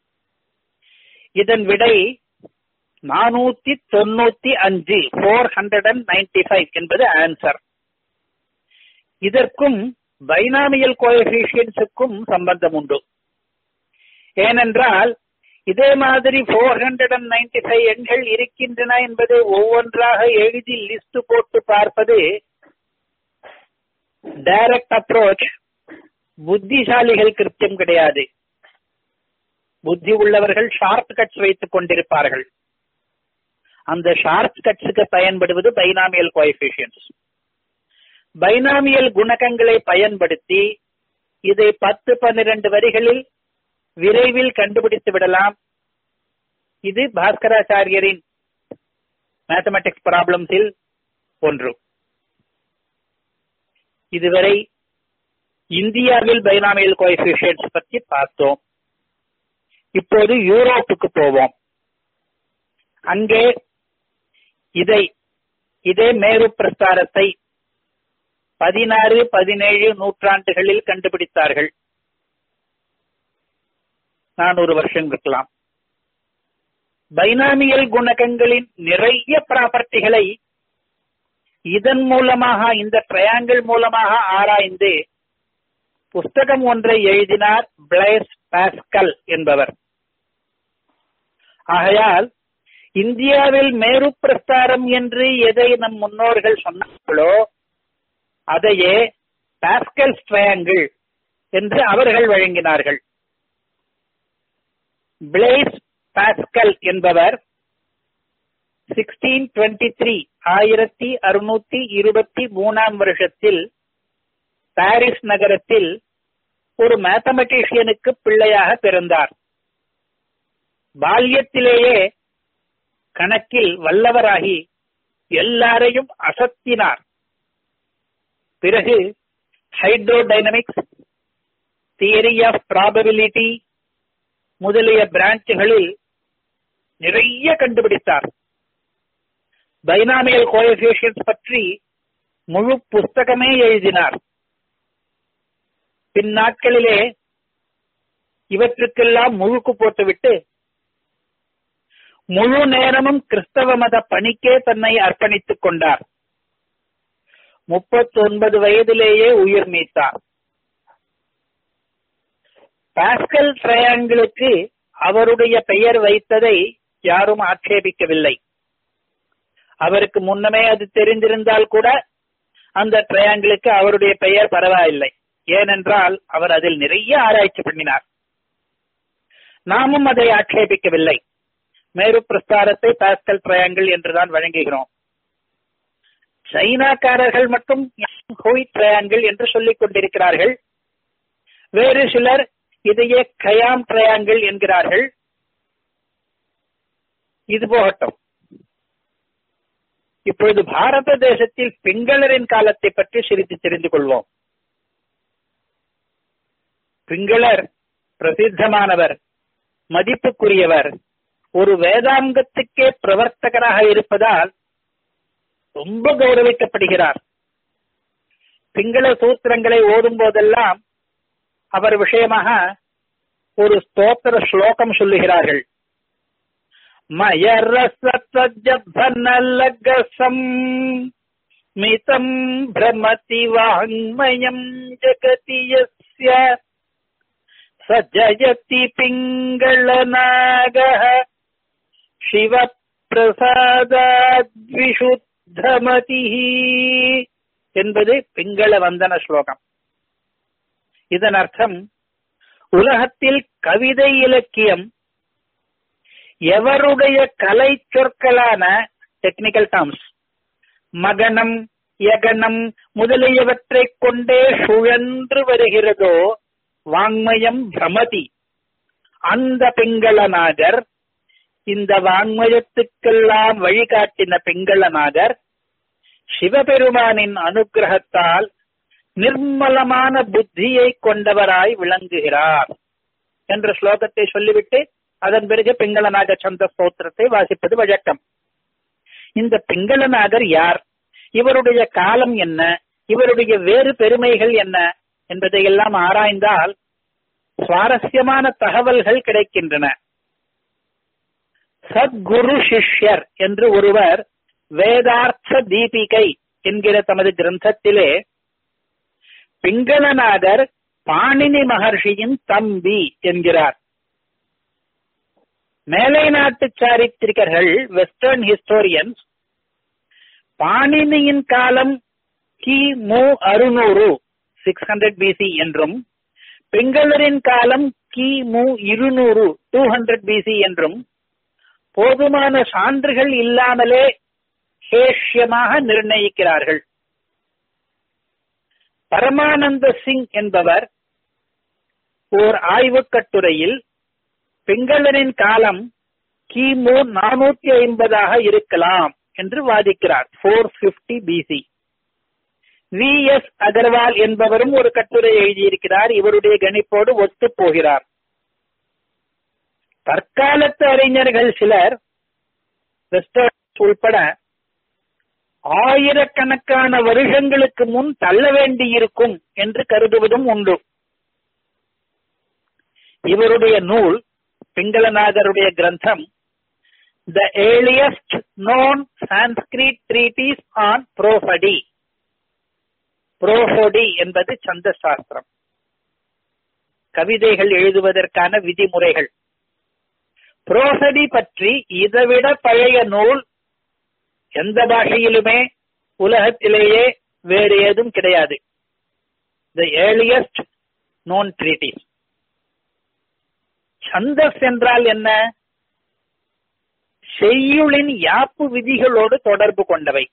இதன் விடை நானூத்தி தொண்ணூத்தி அஞ்சு four hundred and ninety five என்பது ஆன்சர் இதற்கும் பைனாமியல் கோஎஃபிஷியன்ஸுக்கும் சம்பந்தம் உண்டு ஏனென்றால் இதே மாதிரி four hundred and ninety five எண்கள் இருக்கின்றன என்பதை ஒவ்வொன்றாக எழுதி லிஸ்ட் போட்டு பார்ப்பது டைரக்ட் அப்ரோச் புத்திசாலிகள் கிருத்தியம் கிடையாது புத்தி உள்ளவர்கள் ஷார்ட் கட்ஸ் வைத்துக் கொண்டிருப்பார்கள் அந்த ஷார்ட் கட்ஸுக்கு பயன்படுவது பைனாமியல் கோஎஃபிஷியன்ஸ் பைனாமியல் குணகங்களை பயன்படுத்தி இதை பத்து பன்னிரண்டு வரிகளில் விரைவில் கண்டுபிடித்து விடலாம் இது பாஸ்கராச்சாரியரின் மேத்தமெட்டிக்ஸ் ப்ராப்ளம்ஸில் ஒன்று இதுவரை இந்தியாவில் பைனாமியல் கோஎஃபிஷியன்ஸ் பற்றி பார்த்தோம் இப்போது யூரோப்புக்கு போவோம் அங்கே இதை இதே மேரு பிரஸ்தாரத்தை பதினாறு பதினேழு நூற்றாண்டுகளில் கண்டுபிடித்தார்கள் நானூறு வருஷம் இருக்கலாம் பைனாமியல் குணகங்களின் நிறைய ப்ராப்பர்ட்டிகளை இதன் மூலமாக இந்த ட்ரையாங்கிள் மூலமாக ஆராய்ந்து புஸ்தகம் ஒன்றை எழுதினார் பிளேஸ் பாஸ்கல் என்பவர் ஆகையால் இந்தியாவில் மேரு பிரஸ்தாரம் என்று எதை நம் முன்னோர்கள் சொன்னார்களோ அதையே பாஸ்கல் ட்ரையாங்கிள் என்று அவர்கள் வழங்கினார்கள் பிளேஸ் பாஸ்கல் என்பவர் சிக்ஸ்டீன் டுவெண்ட்டி த்ரீ ஆயிரத்தி அறுநூத்தி இருபத்தி மூணாம் வருஷத்தில் பாரிஸ் நகரத்தில் ஒரு மேத்தமெட்டிஷியனுக்கு பிள்ளையாக பிறந்தார் பால்யத்திலேயே கணக்கில் வல்லவராகி எல்லாரையும் அசத்தினார் பிறகு ஹைட்ரோடைனமிக்ஸ் தியரி ஆஃப் ப்ராபபிலிட்டி முதலிய பிரான்ச்சுகளில் நிறைய கண்டுபிடித்தார் பைனாமியல் கோஎஃபிஷியன்ஸ் பற்றி முழு புஸ்தகமே எழுதினார் பின் நாட்களிலே இவற்றுக்கெல்லாம் முழுக்கு போட்டுவிட்டு முழு நேரமும் கிறிஸ்தவ மத பணிக்கே தன்னை அர்ப்பணித்துக் கொண்டார் முப்பத்தி ஒன்பது வயதிலேயே உயிர் நீத்தார் பாஸ்கல் ட்ரையாங்கிளுக்கு அவருடைய பெயர் வைத்ததை யாரும் ஆட்சேபிக்கவில்லை அவருக்கு முன்னமே அது தெரிந்திருந்தால் கூட அந்த ட்ரையாங்கிளுக்கு அவருடைய பெயர் பரவாயில்லை ஏனென்றால் அவர் அதில் நிறைய ஆராய்ச்சி பண்ணினார் நாமும் அதை ஆட்சேபிக்கவில்லை மேரு பிரஸ்தாரத்தை பாஸ்கல் ட்ரையாங்கிள் என்றுதான் வழங்குகிறோம் சைனாக்காரர்கள் மட்டும் ஹோய் ட்ரையாங்கிள் என்று சொல்லிக் கொண்டிருக்கிறார்கள் வேறு சிலர் இதையே கயாம் ட்ரையாங்கிள் என்கிறார்கள் இது போகட்டும் இப்பொழுது பாரத தேசத்தில் பிங்களரின் காலத்தை பற்றி சிறிது தெரிந்து கொள்வோம் பிங்களர் பிரசித்தமானவர் மதிப்புக்குரியவர் ஒரு வேதாங்கத்துக்கே பிரவர்த்தகராக இருப்பதால் ரொம்ப கௌரவிக்கப்படுகிறார் பிங்கள சூத்திரங்களை ஓதும் போதெல்லாம் அவர் விஷயமாக ஒரு ஸ்தோத்திர ஸ்லோகம் சொல்லுகிறார்கள் மயரசம் மிதம் பிரமதி வாங்மயம் ஜகதி யஸ்ய சஜயதி பிங்களநாக சிவ பிரசாதாத்விசுத்தமதி என்பது பிங்கள வந்தன ஸ்லோகம் இதன் அர்த்தம் உலகத்தில் கவிதை இலக்கியம் எவருடைய கலை சொற்களான டெக்னிக்கல் டேர்ம்ஸ் மகனம் யகனம் முதலியவற்றை கொண்டே சுழன்று வருகிறதோ வாங்மயம் பிரமதி அந்த பிங்களநாதர் இந்த வாங்மயத்துக்கெல்லாம் வழிகாட்டின பிங்களநாதர் சிவபெருமானின் அனுகிரகத்தால் நிர்மலமான புத்தியை கொண்டவராய் விளங்குகிறார் என்ற ஸ்லோகத்தை சொல்லிவிட்டு அதன் பிறகு பிங்களநாக சந்த ஸ்தோத்திரத்தை வாசிப்பது வழக்கம் இந்த பிங்களநாதர் யார் இவருடைய காலம் என்ன இவருடைய வேறு பெருமைகள் என்ன என்பதையெல்லாம் ஆராய்ந்தால் சுவாரஸ்யமான தகவல்கள் கிடைக்கின்றன சத்குரு சிஷ்யர் என்று ஒருவர் வேதார்த்த தீபிகை என்கிற தமது கிரந்தத்திலே பிங்களநாதர் பாணினி மகர்ஷியின் தம்பி என்கிறார் மேலை நாட்டு சாரித்திரிகர்கள் வெஸ்டர்ன் ஹிஸ்டோரியன்ஸ் பாணினியின் காலம் கி மு அறுநூறு சிக்ஸ் ஹண்ட்ரட் பிசி என்றும் பிங்களரின் காலம் கி மு இருநூறு டூ ஹண்ட்ரட் பிசி என்றும் போதுமான சான்றுகள் இல்லாமலே சேஷ்யமாக நிர்ணயிக்கிறார்கள் பரமானந்த சிங் என்பவர் ஓர் ஆய்வுக் கட்டுரையில் பிங்களரின் காலம் கிமு நானூத்தி ஐம்பதாக இருக்கலாம் என்று வாதிக்கிறார் four fifty BC V S Agarwal என்பவரும் ஒரு கட்டுரை எழுதியிருக்கிறார் இவருடைய கணிப்போடு ஒத்து போகிறார் தற்காலத்து அறிஞர்கள் சிலர் உள்பட ஆயிரக்கணக்கான வருஷங்களுக்கு முன் தள்ள வேண்டியிருக்கும் என்று கருதுவதும் உண்டு இவருடைய நூல் பிங்களநாதருடைய கிரந்தம் the earliest known Sanskrit treatise on prosody prosody என்பது சந்த சாஸ்திரம் கவிதைகள் எழுதுவதற்கான விதிமுறைகள் புரோசடி பற்றி இதைவிட பழைய நூல் எந்த பாஷையிலுமே உலகத்திலேயே வேறு ஏதும் கிடையாது த ஏர்லியஸ்ட் நோன் ட்ரீட்டிஸ் சந்தஸ் என்றால் என்ன செய்யுளின் யாப்பு விதிகளோடு தொடர்பு கொண்டவை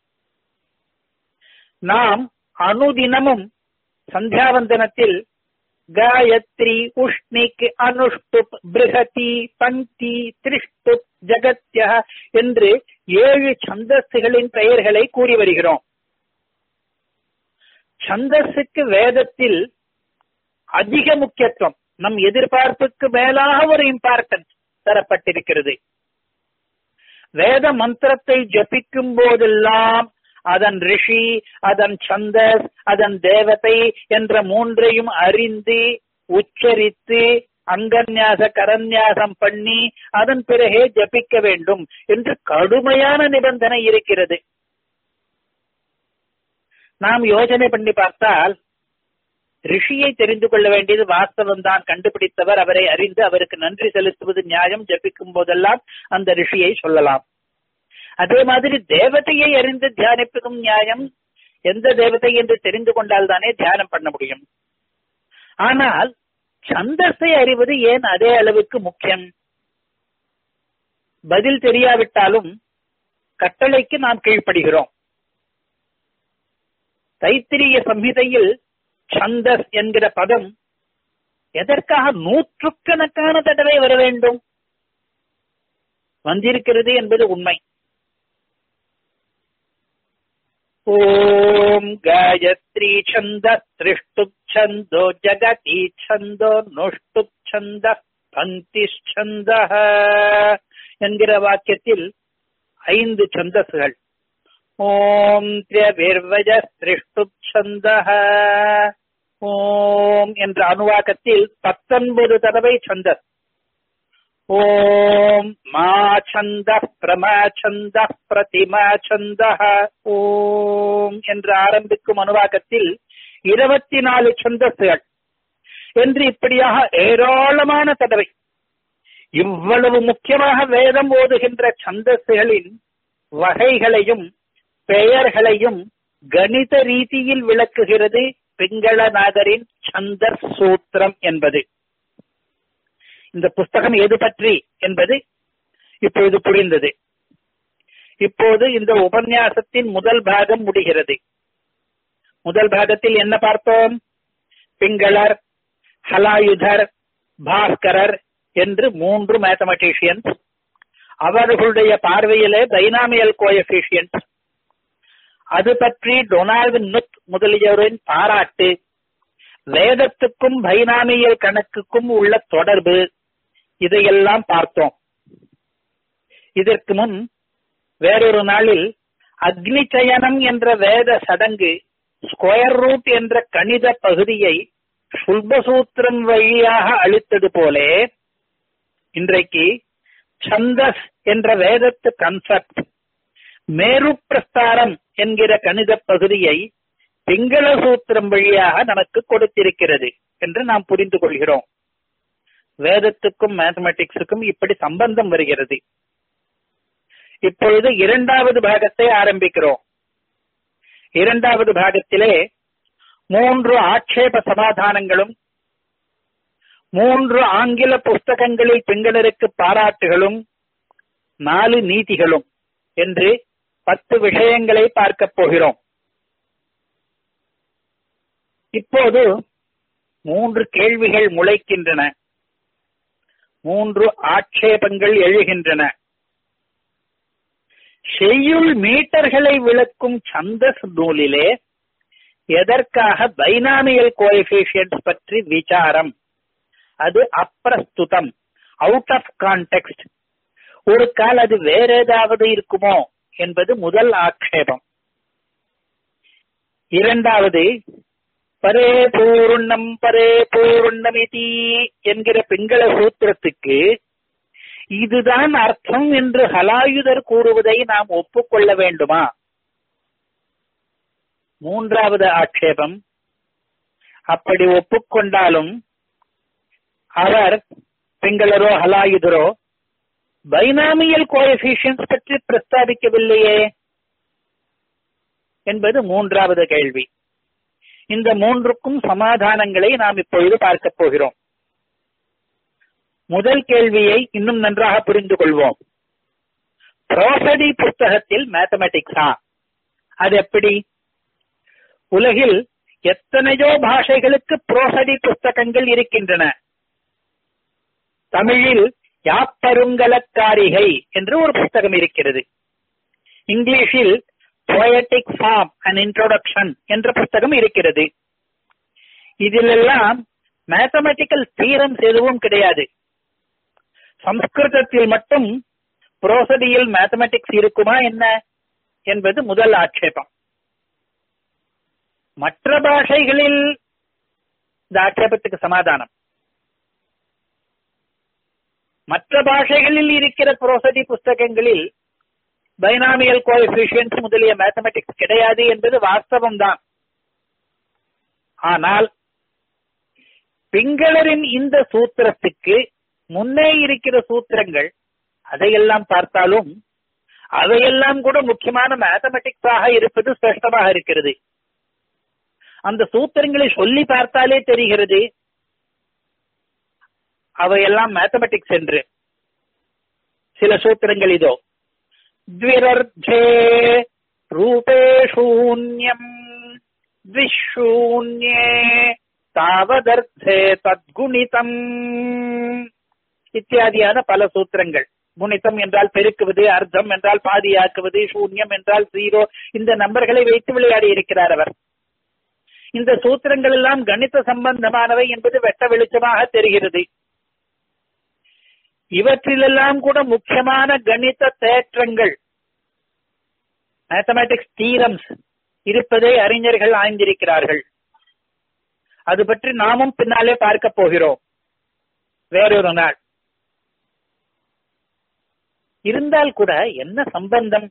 நாம் அனுதினமும் சந்தியாவந்தனத்தில் காயத்ரி உஷ்ணிக் அனுஷ்டுப் பிருகதி பங்கி திரிஷ்டுப் ஜகத்ய என்று ஏழு சந்தஸ்துகளின் பெயர்களை கூறி வருகிறோம் சந்தஸுக்கு வேதத்தில் அதிக முக்கியத்துவம் நம் எதிர்பார்ப்புக்கு மேலாக ஒரு இம்பார்ட்டன்ஸ் தரப்பட்டிருக்கிறது வேத மந்திரத்தை ஜபிக்கும் போதெல்லாம் அதன் ரிஷி அதன் சந்தஸ் அதன் தேவதை என்ற மூன்றையும் அறிந்து உச்சரித்து அங்கன்யாச கரன்யாசம் பண்ணி அதன் பிறகே ஜபிக்க வேண்டும் என்று கடுமையான நிபந்தனை இருக்கிறது நாம் யோசனை பண்ணி பார்த்தால் ரிஷியை தெரிந்து கொள்ள வேண்டியது வாஸ்தவம் தான் கண்டுபிடித்தவர் அவரை அறிந்து அவருக்கு நன்றி செலுத்துவது நியாயம் ஜபிக்கும் போதெல்லாம் அந்த ரிஷியை சொல்லலாம் அதே மாதிரி தேவதையை அறிந்து தியானிப்பதும் நியாயம் எந்த தேவதை என்று தெரிந்து கொண்டால் தானே தியானம் பண்ண முடியும் ஆனால் சந்தஸை அறிவது ஏன் அதே அளவுக்கு முக்கியம் பதில் தெரியாவிட்டாலும் கட்டளைக்கு நாம் கீழ்ப்படுகிறோம் தைத்திரிய சம்ஹிதையில் சந்தஸ் என்கிற பதம் எதற்காக நூற்றுக்கணக்கான தடவை வர வேண்டும் வந்திருக்கிறது என்பது உண்மை ஓம் காயத்ரி சந்த திருஷ்டு சந்தோ ஜகதி சந்தோ நுஷ்டு சந்த பந்திஷ்சந்த என்கிற வாக்கியத்தில் ஐந்து சந்தஸ்கள் ஓம் திரவிர்வஜ திருஷ்டு சந்த ஓம் என்ற அணுவாக்கத்தில் பத்தொன்பது தடவை சந்தஸ் ஓம் மா சந்த பிரமா சந்த பிரதிமா சந்த ஓம் என்று ஆரம்பிக்கும் அணுவாக்கத்தில் இருபத்தி நாலு சந்தஸ்கள் என்று இப்படியாக ஏராளமான தடவை இவ்வளவு முக்கியமாக வேதம் ஓதுகின்ற சந்தஸ்களின் வகைகளையும் பெயர்களையும் கணித ரீதியில் விளக்குகிறது பிங்களநாதரின் சந்தர் சூத்திரம் என்பது இந்த புஸ்தகம் எது பற்றி என்பது இப்பொழுது புரிந்தது இப்போது இந்த உபன்யாசத்தின் முதல் பாகம் முடிகிறது முதல் பாகத்தில் என்ன பார்த்தோம் பிங்களர் ஹலாயுதர் பாஸ்கரர் என்று மூன்று மேத்தமெட்டிஷியன்ஸ் அவர்களுடைய பார்வையிலே டைனாமியல் கோஎபிஷியன்ட் அது பற்றி டொனால்டு நுத் முதலியோரின் பாராட்டு வேதத்துக்கும் பைனாமியல் கணக்குக்கும் உள்ள தொடர்பு இதையெல்லாம் பார்த்தோம் இதற்கு முன் வேறொரு நாளில் அக்னி சயனம் என்ற வேத சடங்கு ஸ்கொயர் ரூட் என்ற கணித பகுதியை சுல்பசூத்திரம் வழியாக அளித்தது போலே இன்றைக்கு சந்தஸ் என்ற வேதத்து கன்செப்ட் மேரு பிரஸ்தாரம் என்கிற கணித பகுதியை பிங்கள சூத்திரம் வழியாக நமக்கு கொடுத்திருக்கிறது என்று நாம் புரிந்து கொள்கிறோம் வேதத்துக்கும் மேத்தமெட்டிக்ஸுக்கும் இப்படி சம்பந்தம் வருகிறது இப்பொழுது இரண்டாவது பாகத்தை ஆரம்பிக்கிறோம் இரண்டாவது பாகத்திலே மூன்று ஆட்சேப சமாதானங்களும் மூன்று ஆங்கில புஸ்தகங்களில் பிங்களருக்கு பாராட்டுகளும் நாலு நீதிகளும் என்று பத்து விஷயங்களை பார்க்கப் போகிறோம் இப்போது மூன்று கேள்விகள் முளைக்கின்றன மூன்று ஆட்சேபங்கள் எழுகின்றன செய்யுள் மீட்டர்களை விளக்கும் சந்தஸ் நூலிலே எதற்காக பைனாமியல் கோஎபிஷியன்ட் பற்றி விசாரம் அது அப்பிரஸ்துதம் அவுட் ஆஃப் கான்டெக்ட் ஒரு கால் அது வேற ஏதாவது இருக்குமோ என்பது முதல் ஆட்சேபம் இரண்டாவது பரே பூர்ணம் பரே பூர்ணமிதி என்கிற பிங்கள சூத்திரத்துக்கு இதுதான் அர்த்தம் என்று ஹலாயுதர் கூறுவதை நாம் ஒப்புக்கொள்ள வேண்டுமா மூன்றாவது ஆட்சேபம் அப்படி ஒப்புக்கொண்டாலும் அவர் பிங்களரோ ஹலாயுதரோ பைனாமியல் கோஎபிஷியன்ஸ் பற்றி பிரஸ்தாபிக்கவில்லையே என்பது மூன்றாவது கேள்வி இந்த மூன்றுக்கும் சமாதானங்களை நாம் இப்பொழுது பார்க்கப் போகிறோம் முதல் கேள்வியை இன்னும் நன்றாக புரிந்து கொள்வோம் ப்ரோசடி புஸ்தகத்தில் மேத்தமெட்டிக்ஸா அது எப்படி உலகில் எத்தனையோ பாஷைகளுக்கு ப்ரோசடி புஸ்தகங்கள் இருக்கின்றன தமிழில் யாப்பருங்கலக்காரிகை என்று ஒரு புஸ்தகம் இருக்கிறது இங்கிலீஷில் போயட்டிக் ஃபார்ம் அண்ட் இன்ட்ரோடக்ஷன் என்ற புஸ்தகம் இருக்கிறது இதிலெல்லாம் மேத்தமெட்டிக்கல் தீரம்ஸ் எதுவும் கிடையாது சம்ஸ்கிருதத்தில் மட்டும் புரோசடியில் மேத்தமெட்டிக்ஸ் இருக்குமா என்ன என்பது முதல் ஆட்சேபம் மற்ற பாஷைகளில் இந்த ஆட்சேபத்துக்கு சமாதானம் மற்ற பாஷைகளில் இருக்கிற புரோசடி புஸ்தகங்களில் பைனாமியல் கோஎபிஷியன்ஸ் முதலிய மேத்தமெட்டிக்ஸ் கிடையாது என்பது வாஸ்தவம் தான் ஆனால் பிங்களரின் இந்த சூத்திரத்துக்கு முன்னே இருக்கிற சூத்திரங்கள் அதையெல்லாம் பார்த்தாலும் அவையெல்லாம் கூட முக்கியமான மேத்தமெட்டிக்ஸாக இருப்பது ஸ்பஷ்டமாக இருக்கிறது அந்த சூத்திரங்களை சொல்லி பார்த்தாலே தெரிகிறது அவையெல்லாம் மேத்தமெட்டிக்ஸ் என்று சில சூத்திரங்கள் இதோ द्विरर्धे रूपे शून्यम् द्विशून्ये தாவதர்த்தே தத்குணிதம் இத்தியாதியான பல சூத்திரங்கள் குணிதம் என்றால் பெருக்குவது அர்த்தம் என்றால் பாதியாக்குவது சூன்யம் என்றால் ஜீரோ இந்த நம்பர்களை வைத்து விளையாடி இருக்கிறார் அவர் இந்த சூத்திரங்கள் எல்லாம் கணித சம்பந்தமானவை என்பது வெட்ட வெளிச்சமாக தெரிகிறது இவற்றிலெல்லாம் கூட முக்கியமான கணித தேற்றங்கள் மேத்தமேட்டிக்ஸ் தீரம்ஸ் இருப்பதை அறிஞர்கள் ஆய்ந்திருக்கிறார்கள் அது பற்றி நாமும் பின்னாலே பார்க்க போகிறோம் வேறொரு நாள் இருந்தால் கூட என்ன சம்பந்தம்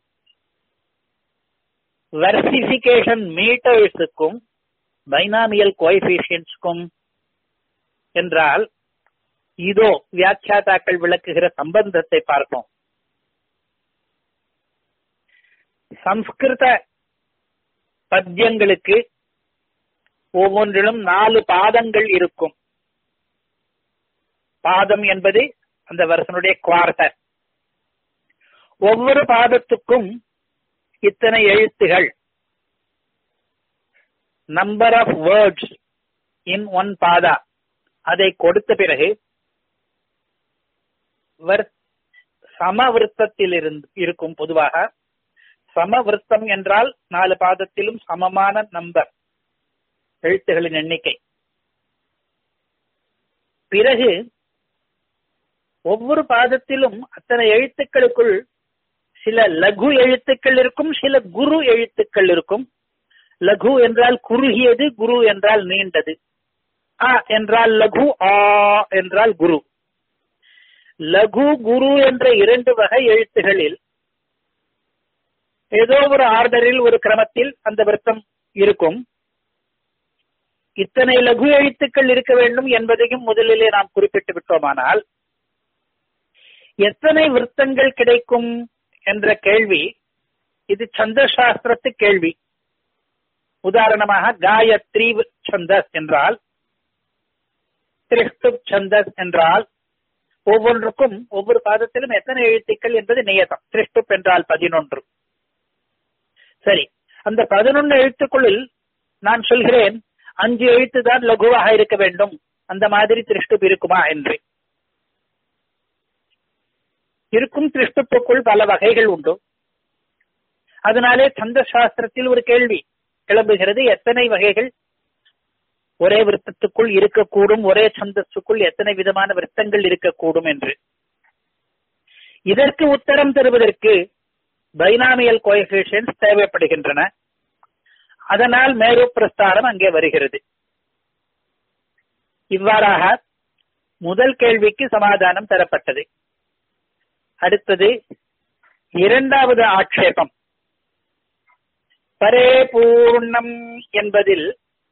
வெர்சிபிகேஷன் மீட்டர்ஸுக்கும் பைனாமியல் கோஎஃபிஷியன்ஸ்க்கும் என்றால் இதோ வியாக்கியாதாக்கள் விளக்குகிற சம்பந்தத்தை பார்ப்போம் சம்ஸ்கிருத பத்தியங்களுக்கு ஒவ்வொன்றிலும் நாலு பாதங்கள் இருக்கும் பாதம் என்பது அந்த வருஷனுடைய குவார்டர் ஒவ்வொரு பாதத்துக்கும் இத்தனை எழுத்துகள் number of words in one pada அதை கொடுத்த பிறகு சமவிருத்தத்தில் இருந்து இருக்கும் பொதுவாக சமவிருத்தம் என்றால் நாலு பாதத்திலும் சமமான நம்பர் எழுத்துகளின் எண்ணிக்கை பிறகு ஒவ்வொரு பாதத்திலும் அத்தனை எழுத்துக்களுக்குள் சில லகு எழுத்துக்கள் இருக்கும் சில குரு எழுத்துக்கள் இருக்கும் லகு என்றால் குறுகியது குரு என்றால் நீண்டது ஆ என்றால் லகு ஆ என்றால் குரு லகு குரு என்ற இரண்டு வகை எழுத்துகளில் ஏதோ ஒரு ஆர்டரில் ஒரு கிரமத்தில் அந்த விருத்தம் இருக்கும் இத்தனை லகு எழுத்துக்கள் இருக்க வேண்டும் என்பதையும் முதலிலே நாம் குறிப்பிட்டு விட்டோமானால் எத்தனை விருத்தங்கள் கிடைக்கும் என்ற கேள்வி இது சந்த சாஸ்திரத்து கேள்வி உதாரணமாக காயத்ரி சந்தஸ் என்றால் திரிஷ்டு சந்தஸ் என்றால் ஒவ்வொன்றுக்கும் ஒவ்வொரு பாதத்திலும் எத்தனை எழுத்துக்கள் என்பது நியதம் திரிஷ்டுப் என்றால் பதினொன்று சரி அந்த பதினொன்று எழுத்துக்களில் நான் சொல்கிறேன் அஞ்சு எழுத்து தான் லகுவாக இருக்க வேண்டும் அந்த மாதிரி திருஷ்டுப் இருக்குமா என்று இருக்கும் திருஷ்டுப்புக்குள் பல வகைகள் உண்டு அதனாலே சந்த சாஸ்திரத்தில் ஒரு கேள்வி கிளம்புகிறது எத்தனை வகைகள் ஒரே விருத்தத்துக்குள் இருக்கக்கூடும் ஒரே சந்தஸுக்குள் எத்தனை விதமான விருத்தங்கள் இருக்கக்கூடும் என்று இதற்கு உத்தரம் தருவதற்கு பைனாமியல் கோஎஃபிஷியன்ஸ் தேவைப்படுகின்றன அதனால் மேரு பிரஸ்தாரம் அங்கே வருகிறது இவ்வாறாக முதல் கேள்விக்கு சமாதானம் தரப்பட்டது அடுத்தது இரண்டாவது ஆட்சேபம் பரேபூர்ணம் என்பதில்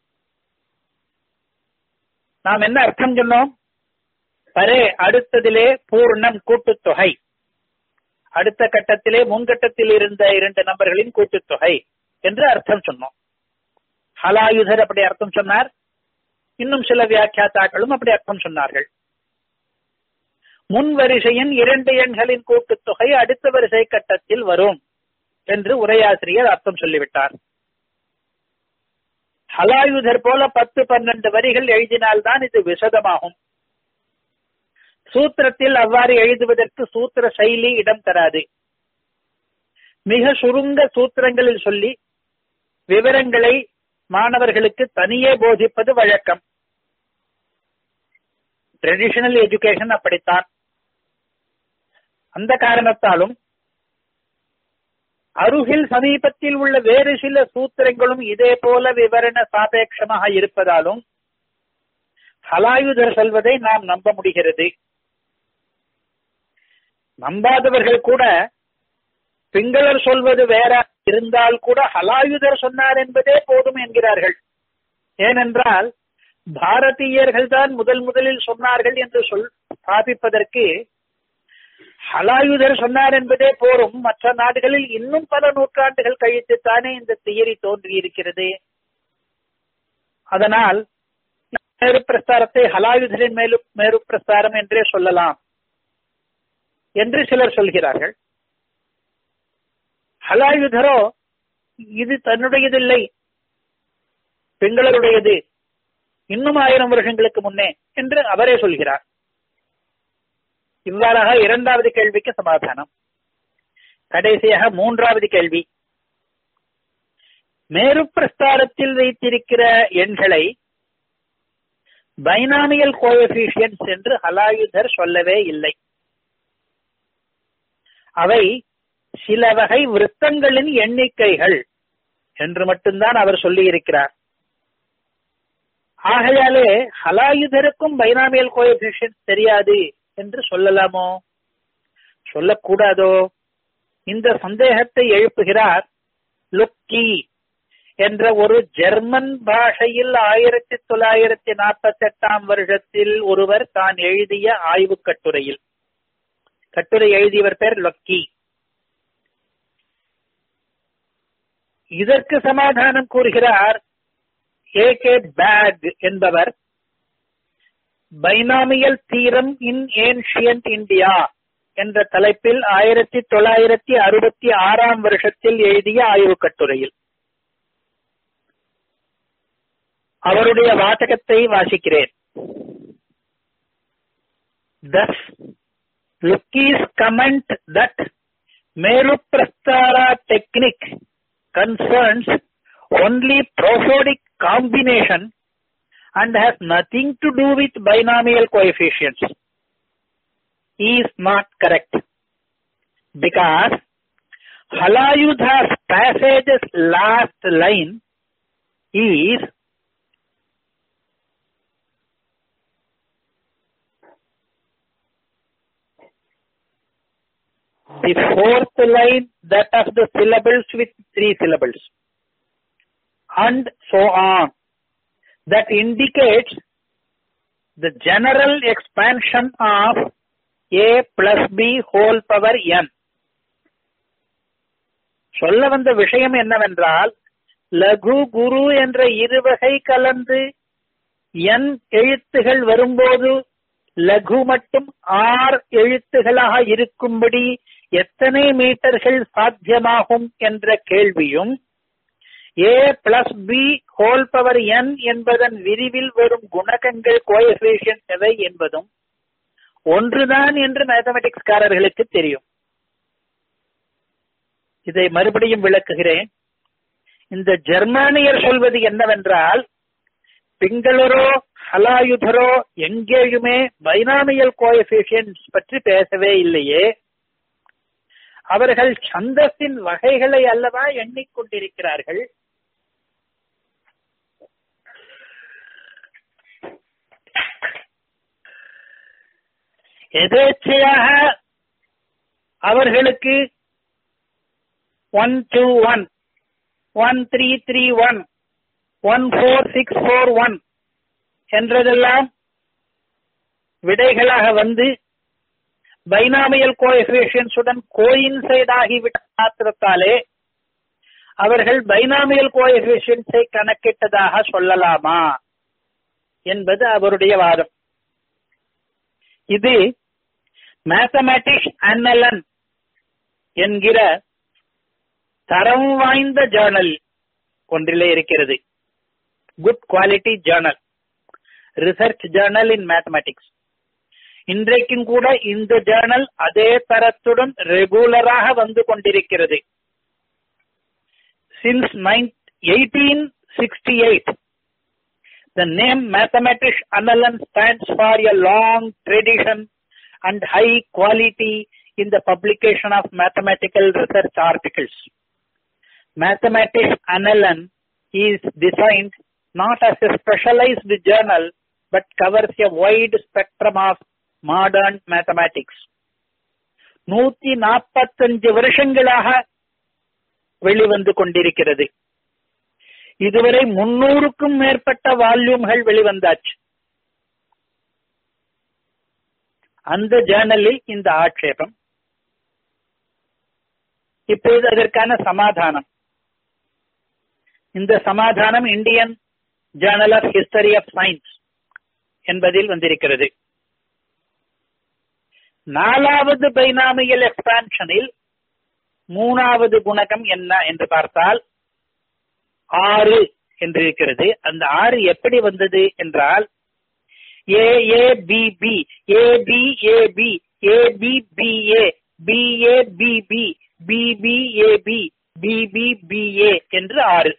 நாம் என்ன அர்த்தம் சொன்னோம் பரே அடுத்ததிலே பூர்ணம் கூட்டுத்தொகை அடுத்த கட்டத்திலே முன்கட்டத்தில் இருந்த இரண்டு நபர்களின் கூட்டுத்தொகை என்று அர்த்தம் சொன்னோம் ஹலாயுதர் அப்படி அர்த்தம் சொன்னார் இன்னும் சில வியாக்கியாத்தாக்களும் அப்படி அர்த்தம் சொன்னார்கள் முன் வரிசையின் இரண்டு எண்களின் கூட்டுத்தொகை அடுத்த வரிசை கட்டத்தில் வரும் என்று உரையாசிரியர் அர்த்தம் சொல்லிவிட்டார் ஹலாயுதர் போல பத்து பன்னெண்டு வரிகள் எழுதினால்தான் இது விசதமாகும் சூத்திரத்தில் அவ்வாறு எழுதுவதற்கு சூத்திர சைலி இடம் தராது மிக சுருங்க சூத்திரங்களில் சொல்லி விவரங்களை மாணவர்களுக்கு தனியே போதிப்பது வழக்கம் ட்ரெடிஷனல் எஜுகேஷன் அப்படித்தான் அந்த காரணத்தாலும் அருகில் சமீபத்தில் உள்ள வேறு சில சூத்திரங்களும் இதே போல விவரண சாபேட்சமாக இருப்பதாலும் ஹலாயுதர் சொல்வதை நாம் நம்ப முடிகிறது நம்பாதவர்கள் கூட பிங்களர் சொல்வது வேற இருந்தால் கூட ஹலாயுதர் சொன்னார் என்பதே போதும் என்கிறார்கள் ஏனென்றால் பாரதியர்கள் தான் முதல் முதலில் சொன்னார்கள் என்று சொல் ஸ்தாபிப்பதற்கு ஹலாயுதர் சொன்னார் என்பதே போரும் மற்ற நாடுகளில் இன்னும் பல நூற்றாண்டுகள் கழித்துத்தானே இந்த தியரி தோன்றியிருக்கிறது அதனால் மேரு பிரஸ்தாரத்தை ஹலாயுதரின் மேலும் மேரு பிரஸ்தாரம் என்றே சொல்லலாம் என்று சிலர் சொல்கிறார்கள் ஹலாயுதரோ இது தன்னுடையதில்லை பெண்களுடையது இன்னும் ஆயிரம் வருஷங்களுக்கு முன்னே என்று அவரே சொல்கிறார் இவ்வாறாக இரண்டாவது கேள்விக்கு சமாதானம் கடைசியாக மூன்றாவது கேள்வி மேரு பிரஸ்தாரத்தில் வைத்திருக்கிற எண்களை பைனாமியல் கோஎபிஷியன்ஸ் என்று ஹலாயுதர் சொல்லவே இல்லை அவை சில வகை விருத்தங்களின் எண்ணிக்கைகள் என்று மட்டும்தான் அவர் சொல்லி இருக்கிறார் ஆகையாலே ஹலாயுதருக்கும் பைனாமியல் கோஎபிஷியன்ஸ் தெரியாது என்று சொல்லலாமோ சொல்லக்கூடாதோ இந்த சந்தேகத்தை எழுப்புகிறார் லுக்கி என்ற ஒரு ஜெர்மன் பாஷையில் ஆயிரத்தி தொள்ளாயிரத்தி நாற்பத்தி எட்டாம் வருஷத்தில் ஒருவர் தான் எழுதிய ஆய்வு கட்டுரையில் கட்டுரை எழுதியவர் பேர் லொக்கி இதற்கு சமாதானம் கூறுகிறார் ஏ கே பேக் என்பவர் binomial theorem in ancient India என்ற தலைப்பில் ஆயிரத்தி தொள்ளாயிரத்தி அறுபத்தி ஆறாம் வருஷத்தில் எழுதிய ஆய்வு கட்டுரையில் அவருடைய வாசகத்தை வாசிக்கிறேன் Thus, Lucky's comment that Meru Prastara technique concerns only prosodic combination and has nothing to do with binomial coefficients is not correct because Halayudha's passage's last line is the fourth line that of the syllables with three syllables and so on that indicates the general expansion of a plus b whole power n சொல்ல வந்த விஷயம் என்னவென்றால் லகு குரு என்ற இருவகை கலந்து என் எழுத்துகள் வரும்போது லகு மட்டும் ஆர் எழுத்துகளாக இருக்கும்படி எத்தனை மீட்டர்கள் சாத்தியமாகும் என்ற கேள்வியும் A plus B whole power N என்பதன் விரிவில் வரும் குணகங்கள் கோஎஃபிஷியன் எவை என்பதும் ஒன்றுதான் என்று மேத்தமெட்டிக்ஸ்காரர்களுக்கு தெரியும் இதை மறுபடியும் விளக்குகிறேன் இந்த ஜெர்மானியர் சொல்வது என்னவென்றால் பிங்களரோ ஹலாயுதரோ எங்கேயுமே பைனாமியல் கோஎபிஷியன்ஸ் பற்றி பேசவே இல்லையே அவர்கள் சந்தத்தின் வகைகளை அல்லவா எண்ணிக்கொண்டிருக்கிறார்கள் எதேச்சையாக அவர்களுக்கு one two one one three three one one four six four one என்றதெல்லாம் விடைகளாக வந்து பைனாமியல் கோஎஃபிஷியன்ஸுடன் கோயின்சைட் ஆகிவிட்ட மாத்திரத்தாலே அவர்கள் பைனாமியல் கோஎஃபிஷியன்ஸை கணக்கிட்டதாக சொல்லலாமா என்பது அவருடைய வாதம் இது மேத்தமேட்டிக்ஸ் அன்னலன் என்கிற தரம் வாய்ந்த ஜேர்னல் ஒன்றிலே இருக்கிறது good quality journal research journal in mathematics இன்றைக்கும் கூட இந்த ஜேர்னல் அதே தரத்துடன் ரெகுலராக வந்து கொண்டிருக்கிறது since eighteen sixty eight The name Mathematics Analan stands for a long tradition and high quality in the publication of mathematical research articles. Mathematics Analan is designed not as a specialized journal but covers a wide spectrum of modern mathematics. நூத்தி நாற்பத்தஞ்சு வருஷங்களாக வெளிவந்து கொண்டிருக்கிறது இதுவரை முன்னூறுக்கும் மேற்பட்ட வால்யூம்கள் வெளிவந்தாச்சு அந்த ஜேர்னலில் இந்த ஆட்சேபம் இப்பொழுது அதற்கான சமாதானம் இந்த சமாதானம் Indian journal of history of science என்பதில் வந்திருக்கிறது நாலாவது பைனாமியல் எக்ஸ்பான்ஷனில் மூணாவது குணகம் என்ன என்று பார்த்தால் ஆறு என்று இருக்கிறது அந்த ஆறு எப்படி வந்தது என்றால் A A B B A B A B A B B A B A B B B B A B B B B A என்று ஆறு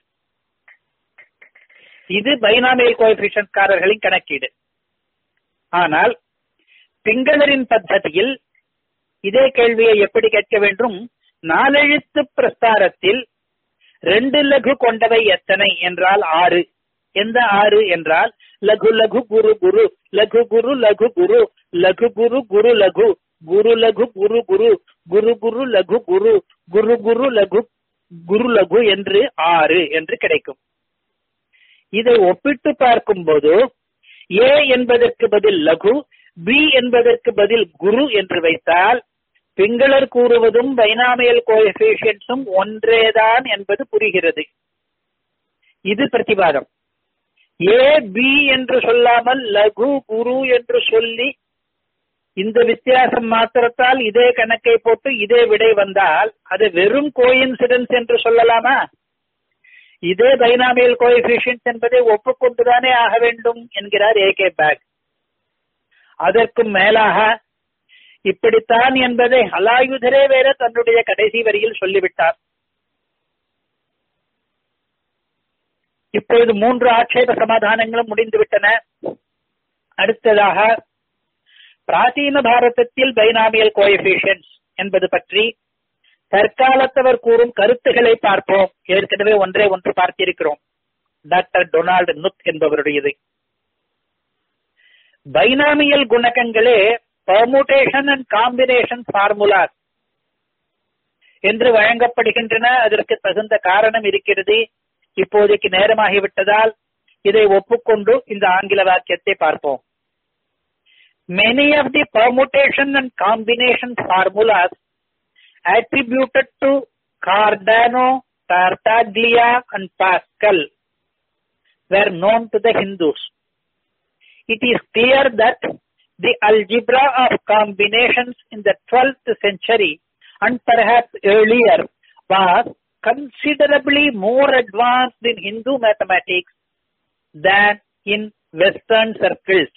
இது பைனாமியல் கோஎபிஷியன்ட்காரர்களின் கணக்கீடு ஆனால் பிங்களரின் பத்ததியில் இதே கேள்வியை எப்படி கேட்க வேண்டும் நாலெழுத்து பிரஸ்தாரத்தில் ரெண்டு லகு கொண்டவை எத்தனை என்றால் ஆறு எந்த ஆறு என்றால் லகு லகு குரு குரு லகு குரு லகு குரு லகு குரு குரு லகு குரு லகு குரு குரு குரு குரு லகு குரு குரு குரு லகு குரு லகு என்று ஆறு என்று கிடைக்கும் இதை ஒப்பிட்டு பார்க்கும்போது ஏ என்பதற்கு பதில் லகு பி என்பதற்கு பதில் குரு என்று வைத்தால் பிங்களர் கூறுவதும் பைனாமியல் கோஎபிஷியன்ஸும் ஒன்றேதான் என்பது புரிகிறது இது பிரதிவாதம் ஏ பி என்று சொல்லாமல் லகு குரு என்று சொல்லி இந்த வித்தியாசம் மாத்திரத்தால் இதே கணக்கை போட்டு இதே விடை வந்தால் அது வெறும் கோயின்சிடன்ஸ் என்று சொல்லலாமா இதே பைனாமியல் கோஎபிஷியன்ஸ் என்பதை ஒப்புக்கொண்டுதானே ஆக வேண்டும் என்கிறார் ஏ கே பேக் அதற்கும் மேலாக இப்படித்தான் என்பதை ஹலாயுதரே வேற தன்னுடைய கடைசி வரியில் சொல்லிவிட்டார் இப்பொழுது மூன்று ஆட்சேப சமாதானங்களும் முடிந்துவிட்டன அடுத்ததாக பிராச்சீன பாரதத்தில் பைனாமியல் கோஎபிஷியன்ஸ் என்பது பற்றி தற்காலத்தவர் கூறும் கருத்துக்களை பார்ப்போம் ஏற்கனவே ஒன்றே ஒன்று பார்த்திருக்கிறோம் டாக்டர் டொனால்டு நுத் என்பவருடையது பைனாமியல் குணகங்களே பர்முடேஷன் அண்ட் காம்பினேஷன் ஃபார்முலாஸ் என்று வழங்கப்படுகின்றன அதற்கு தகுந்த காரணம் இருக்கிறது இப்போதைக்கு நேரமாகிவிட்டதால் இதை ஒப்புக்கொண்டு இந்த ஆங்கில வாக்கியத்தை பார்ப்போம் many of the permutation and combination formulas attributed to Cardano, Tartaglia and Pascal were known to the Hindus. It is clear that the algebra of combinations in the 12th century and perhaps earlier was considerably more advanced in Hindu mathematics than in Western circles.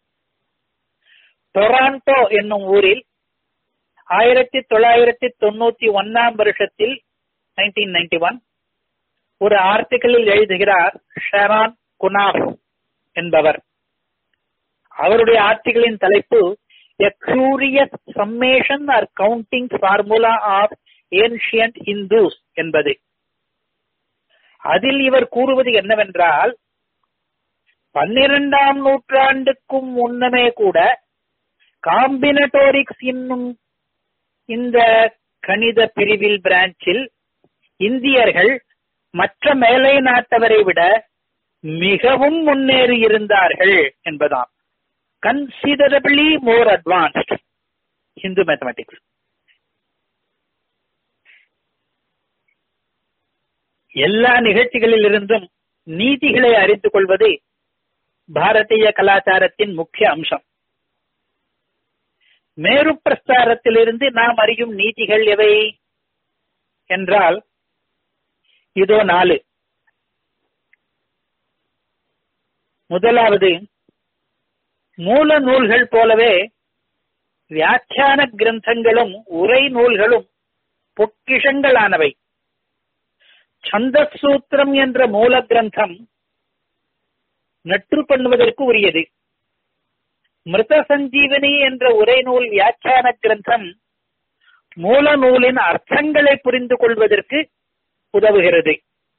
Toronto என்னும் ஊரில் ஆயிரத்தி தொள்ளாயிரத்தி தொண்ணூத்தி ஒன்னாம் வருஷத்தில் nineteen ninety one ஒரு ஆர்டிகிளில் எழுதுகிறார் ஷரான் குனாஃப் என்பவர் அவருடைய ஆர்டிகிளின் தலைப்பு a curious summation or counting formula of ancient Hindus என்பது அதில் இவர் கூறுவது என்னவென்றால் பன்னிரெண்டாம் நூற்றாண்டுக்கும் முன்னமே கூட காம்பினட்டோரிக்ஸ் என்னும் இந்த கணித பிரிவில் பிரான்ச்சில் இந்தியர்கள் மற்ற மேலை நாட்டவரை விட மிகவும் முன்னேறி இருந்தார்கள் என்பதாம் considerably more advanced Hindu mathematics எல்லா நிகழ்ச்சிகளில் இருந்தும் நீதிகளை அறிந்து கொள்வது பாரதிய கலாச்சாரத்தின் முக்கிய அம்சம் மேரு பிரஸ்தாரத்திலிருந்து நாம் அறியும் நீதிகள் எவை என்றால் இதோ நாலு முதலாவது மூல நூல்கள் போலவே வியாக்கியான கிரந்தங்களும் உரை நூல்களும் பொக்கிஷங்களானவை சந்தசூத்திரம் என்ற மூல கிரந்தம் நற்று பண்ணுவதற்கு உரியது மிருத சஞ்சீவனி என்ற உரை நூல் வியாக்கியான கிரந்தம் மூல நூலின் அர்த்தங்களை புரிந்து கொள்வதற்கு உதவுகிறது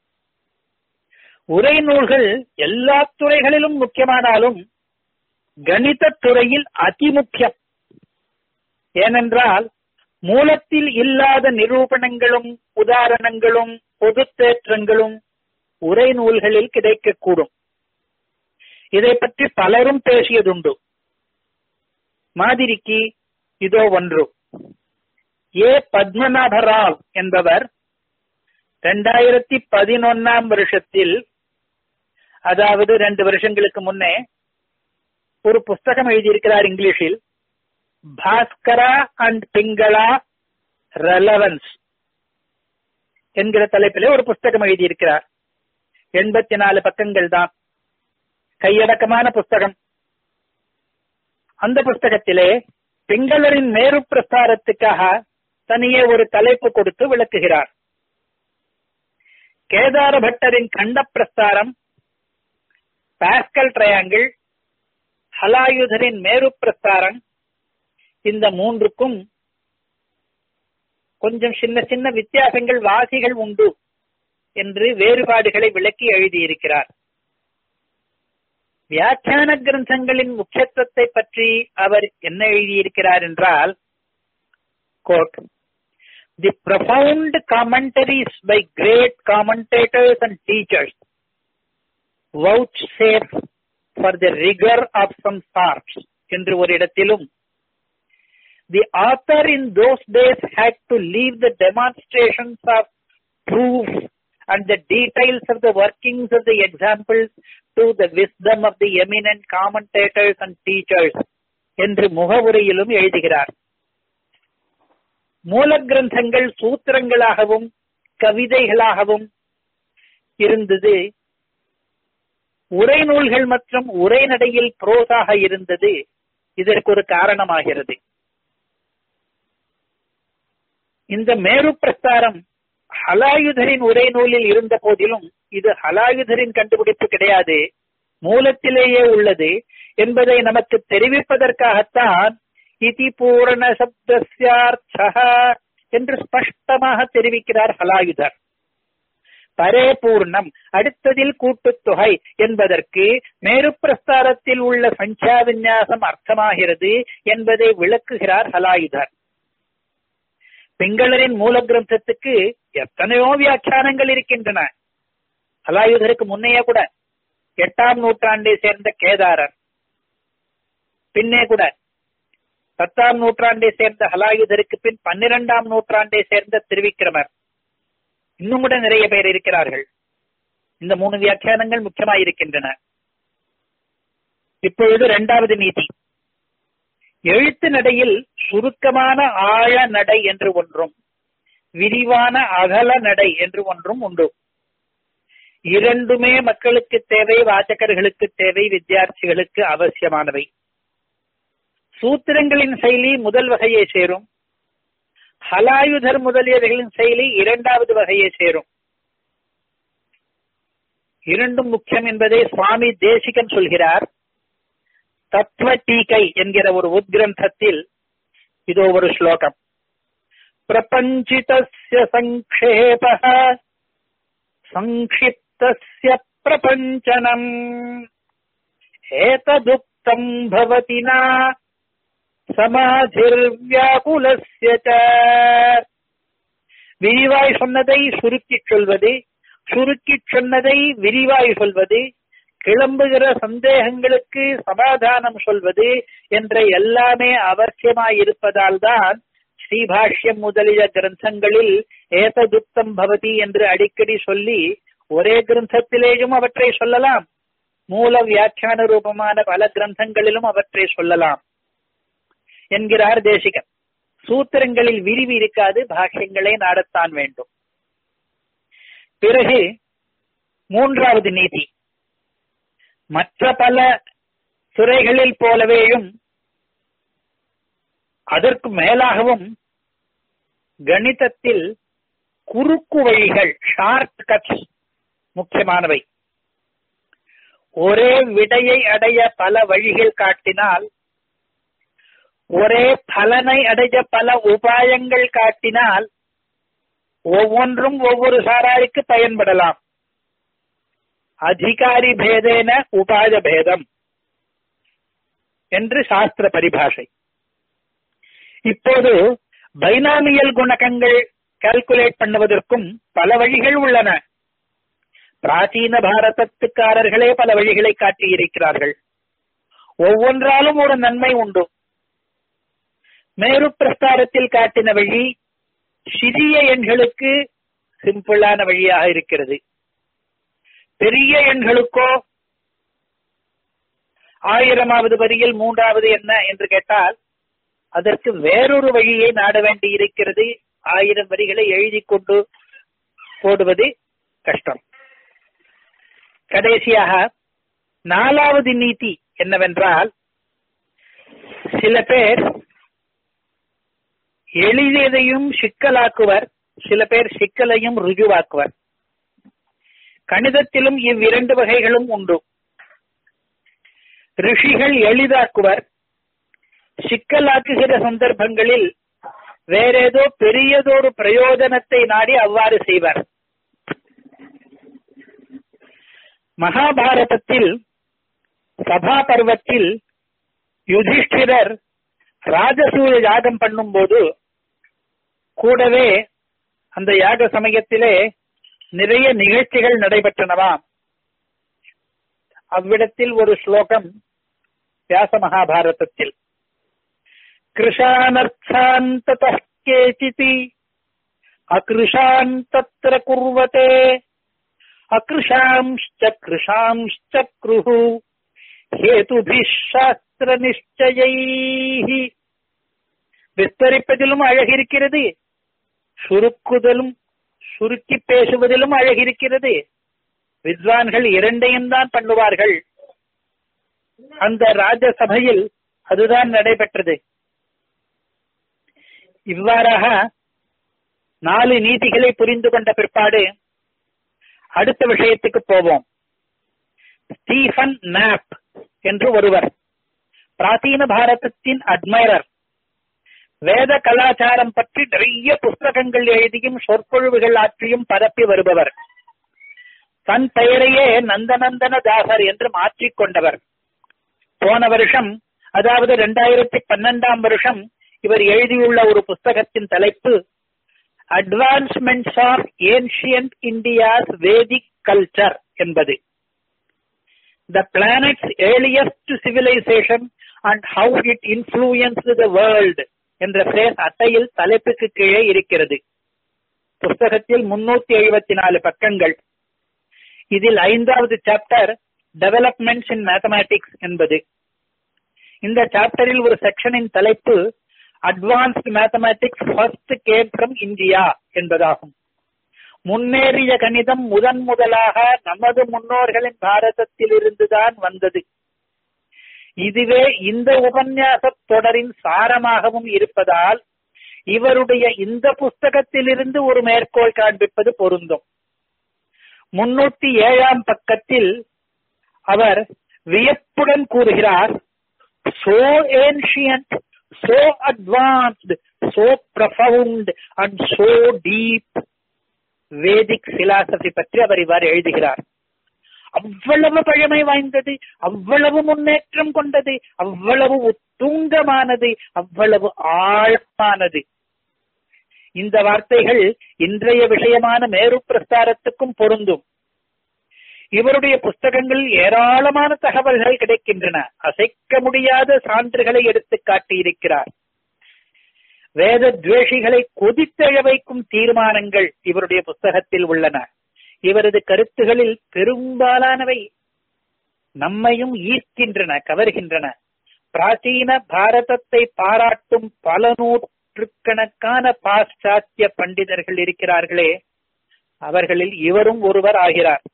உரை நூல்கள் எல்லா துறைகளிலும் முக்கியமானாலும் கணித துறையில் அதிமுக்கியம் ஏனென்றால் மூலத்தில் இல்லாத நிரூபணங்களும் உதாரணங்களும் பொது தேற்றங்களும் உரை நூல்களில் கிடைக்கக்கூடும் இதை பற்றி பலரும் பேசியதுண்டு மாதிரிக்கு இதோ ஒன்று ஏ பத்மநாப ராவ் என்பவர் இரண்டாயிரத்தி பதினொன்னாம் வருஷத்தில் அதாவது ரெண்டு வருஷங்களுக்கு முன்னே ஒரு புஸ்தகம் எழுதியிருக்கிறார் இங்கிலீஷில் பாஸ்கரா அண்ட் பிங்களா ரெலவன்ஸ் என்கிற தலைப்பிலே ஒரு புஸ்தகம் எழுதியிருக்கிறார் எண்பத்தி நாலு பக்கங்கள் தான் கையடக்கமான புஸ்தகம் அந்த புஸ்தகத்திலே பிங்களரின் மேரு பிரஸ்தாரத்துக்காக தனியே ஒரு தலைப்பு கொடுத்து விளக்குகிறார் கேதார பட்டரின் கண்ட பிரஸ்தாரம் பாஸ்கல் ட்ரையாங்கிள் ஹலாயுதரின் மேரு பிரஸ்தாரம் இந்த மூன்றுக்கும் கொஞ்சம் சின்ன சின்ன வித்தியாசங்கள் வாசிகள் உண்டு என்று வேறுபாடுகளை விளக்கி எழுதியிருக்கிறார் வியாக்கியான கிரந்தங்களின் முக்கியத்துவத்தை பற்றி அவர் என்ன எழுதியிருக்கிறார் என்றால் quote the profound commentaries by great commentators and teachers vouchsafe for the rigor of some sorts என்று ஒரு இடத்திலும் the author in those days had to leave the demonstrations of proof and the details of the workings of the examples to the wisdom of the eminent commentators and teachers என்று முகவுரையிலும் எழுதுகிறார் மூல கிரந்தங்கள் சூத்திரங்களாகவும் கவிதைகளாகவும் இருந்தது உரைநூல்கள் மற்றும் உரைநடையில் புரோசாக இருந்தது இதற்கு ஒரு காரணமாகிறது இந்த மேரு பிரஸ்தாரம் ஹலாயுதரின் உரைநூலில் இருந்த போதிலும் இது ஹலாயுதரின் கண்டுபிடிப்பு கிடையாது மூலத்திலேயே உள்ளது என்பதை நமக்கு தெரிவிப்பதற்காகத்தான் இதி பூரண சப்தஸ்யார்த்தः என்று ஸ்பஷ்டமாக தெரிவிக்கிறார் ஹலாயுதர் பரே பூர்ணம் அடுத்ததில் கூட்டுத்தொகை என்பதற்கு மேரு பிரஸ்தாரத்தில் உள்ள சங்கியா விநியாசம் அர்த்தமாகிறது என்பதை விளக்குகிறார் ஹலாயுதர் பிங்களரின் மூல கிரந்தத்துக்கு எத்தனையோ வியாக்கியானங்கள் இருக்கின்றன ஹலாயுதருக்கு முன்னையே கூட எட்டாம் நூற்றாண்டை சேர்ந்த கேதாரர் பின்னே கூட பத்தாம் நூற்றாண்டை சேர்ந்த ஹலாயுதருக்கு பின் பன்னிரெண்டாம் நூற்றாண்டை சேர்ந்த திருவிக்கிரமர் இன்னும் கூட நிறைய பேர் இருக்கிறார்கள் இந்த மூணு வியாக்கியானங்கள் முக்கியமாயிருக்கின்றன இப்பொழுது இரண்டாவது நீதி எழுத்து நடையில் சுருக்கமான ஆழ நடை என்று ஒன்றும் விரிவான அகல நடை என்று ஒன்றும் உண்டு இரண்டுமே மக்களுக்கு தேவை வாசகர்களுக்கு தேவை வித்தியார்த்திகளுக்கு அவசியமானவை சூத்திரங்களின் செயலி முதல் வகையை சேரும் ஹலாயுதர் முதலியவர்களின் செயலி இரண்டாவது வகையை சேரும் இரண்டும் முக்கியம் என்பதை சுவாமி தேசிகன் சொல்கிறார் தத்துவ டீகை என்கிற ஒரு உத்கிரந்தத்தில் இதோ ஒரு ஸ்லோகம் பிரபஞ்சிதஸ்ய சங்கேப சங்கிப்தஸ்ய பிரபஞ்சனம் ஏததுக்தம் பவதினா சமாதிர்வியாகுலஸ்ய விரிவாய் சொன்னதை சுருக்கிச் சொல்வது சுருக்கிச் சொன்னதை விரிவாய் சொல்வது கிளம்புகிற சந்தேகங்களுக்கு சமாதானம் சொல்வது என்ற எல்லாமே அவசியமாயிருப்பதால் தான் ஸ்ரீபாஷ்யம் முதலிய கிரந்தங்களில் ஏததுக்தம் பவதி என்று அடிக்கடி சொல்லி ஒரே கிரந்தத்திலேயும் அவற்றை சொல்லலாம் மூல வியாக்கியான ரூபமான பல கிரந்தங்களிலும் அவற்றை சொல்லலாம் என்கிறார் தேசிகன் சூத்திரங்களில் விரிவு இருக்காது பாஷ்யங்களை நாடத்தான் வேண்டும் பிறகு மூன்றாவது நீதி மற்ற பல துறைகளில் போலவேயும் அதற்கு மேலாகவும் கணிதத்தில் குறுக்கு வழிகள் ஷார்ட் கட்ஸ் முக்கியமானவை ஒரே விடையை அடைய பல வழிகள் காட்டினால் ஒரே பலனை அடைய பல உபாயங்கள் காட்டினால் ஒவ்வொன்றும் ஒவ்வொரு சாராருக்கு பயன்படலாம் அதிகாரி பேதேன உபாய பேதம் என்று சாஸ்திர பரிபாஷை இப்போது பைனாமியல் குணகங்கள் கால்குலேட் பண்ணுவதற்கும் பல வழிகள் உள்ளன பிராச்சீன பாரதத்துக்காரர்களே பல வழிகளை காட்டியிருக்கிறார்கள் ஒவ்வொன்றாலும் ஒரு நன்மை உண்டு மேரு பிரஸ்தாரத்தில் காட்டின வழி சிறிய எண்களுக்கு சிம்பிளான வழியாக இருக்கிறது பெரிய எண்களுக்கோ ஆயிரமாவது வரியில் மூன்றாவது என்ன என்று கேட்டால் அதற்கு வேறொரு வழியை நாட வேண்டி இருக்கிறது ஆயிரம் வரிகளை எழுதி கொண்டு போடுவது கஷ்டம் கடைசியாக நாலாவது நீதி என்னவென்றால் சில பேர் எளியதையும் சிக்கலாக்குவர் சில பேர் சிக்கலையும் ருஜுவாக்குவர் கணிதத்திலும் இவ்விரண்டு வகைகளும் உண்டு ரிஷிகள் எளிதாக்குவர் சிக்கலாக்குகிற சந்தர்ப்பங்களில் வேறேதோ பெரியதொரு பிரயோஜனத்தை நாடி அவ்வாறு செய்வர் மகாபாரதத்தில் சபா பருவத்தில் யுதிஷ்டிரர் ராஜசூய யாகம் பண்ணும்போது கூடவே அந்த யாக சமயத்திலே நிறைய நிகழ்ச்சிகள் நடைபெற்றனவாம் அவ்விடத்தில் ஒரு ஸ்லோகம் வியாச மகாபாரதத்தில் கிருஷானர்த்தாந்தத கேச்சிதி அகிருஷான் தத்திர குர்வதே அகிருஷாம்ச்ச கிருஷாம்ச்ச குருஹு ஹேதுபிஷ் சாஸ்திர நிச்சயைஹி விஸ்தரிப்பதிலும் அழகிருக்கிறது சுருக்குதலும் சுருக்கி பேசுவதிலும் அழகிருக்கிறது வித்வான்கள் இரண்டையும் தான் பண்ணுவார்கள் அந்த ராஜசபையில் அதுதான் நடைபெற்றது இவ்வாறாக நாலு நீதிகளை புரிந்து கொண்ட பிற்பாடு அடுத்த விஷயத்துக்கு போவோம் ஸ்டீஃபன் நாப் என்று ஒருவர் பிராச்சீன பாரதத்தின் அட்மைரர் வேத கலாச்சாரம் பற்றி நிறைய புஸ்தகங்கள் எழுதியும் சொற்பொழிவுகள் ஆற்றியும் பரப்பி வருபவர் தன் பெயரையே நந்தநந்தன தாசர் என்று மாற்றிக்கொண்டவர் போன வருஷம் அதாவது இரண்டாயிரத்தி பன்னெண்டாம் வருஷம் இவர் எழுதியுள்ள ஒரு புஸ்தகத்தின் தலைப்பு advancements of ancient India's Vedic culture என்பது the planet's earliest civilization and how it influence the world என்ற பிரேஸ் அட்டையில் தலைப்புக்கு கீழே இருக்கிறது புஸ்தகத்தில் முன்னூத்தி எழுபத்தி நாலு பக்கங்கள் இதில் ஐந்தாவது சாப்டர் டெவலப்மெண்ட்ஸ் இன் மேத்தமேட்டிக்ஸ் என்பது இந்த சாப்டரில் ஒரு செக்ஷனின் தலைப்பு advanced mathematics first came from India என்பதாகும் முன்னேறிய கணிதம் முதன் முதலாக நமது முன்னோர்களின் பாரதத்தில் இருந்துதான் வந்தது இதுவே இந்த உபன்யாச தொடரின் சாரமாகவும் இருப்பதால் இவருடைய இந்த புஸ்தகத்திலிருந்து ஒரு மேற்கோள் காண்பிப்பது பொருந்தும் முன்னூத்தி ஏழாம் பக்கத்தில் அவர் வியப்புடன் கூறுகிறார் so ancient so advanced, so profound and so deep Vedic philosophy பற்றி அவர் இவ்வாறு எழுதுகிறார் அவ்வளவு பழமை வாய்ந்தது அவ்வளவு முன்னேற்றம் கொண்டது அவ்வளவு உத்துங்கமானது அவ்வளவு ஆழமானது இந்த வார்த்தைகள் இன்றைய விஷயமான மேரு பிரஸ்தாரத்துக்கும் பொருந்தும் இவருடைய புஸ்தகங்கள் ஏராளமான தகவல்கள் கிடைக்கின்றன அசைக்க முடியாத சான்றுகளை எடுத்து காட்டியிருக்கிறார் வேத துவேஷிகளை கொதித்தெழ வைக்கும் தீர்மானங்கள் இவருடைய புஸ்தகத்தில் உள்ளன இவரது கருத்துகளில் பெரும்பாலானவை நம்மையும் ஈர்க்கின்றன கவர்கின்றன பிராச்சீன பாரதத்தை பாராட்டும் பல நூற்றுக்கணக்கான பாশ্চাத்திய பண்டிதர்கள் இருக்கிறார்களே அவர்களில் இவரும் ஒருவர் ஆகிறார்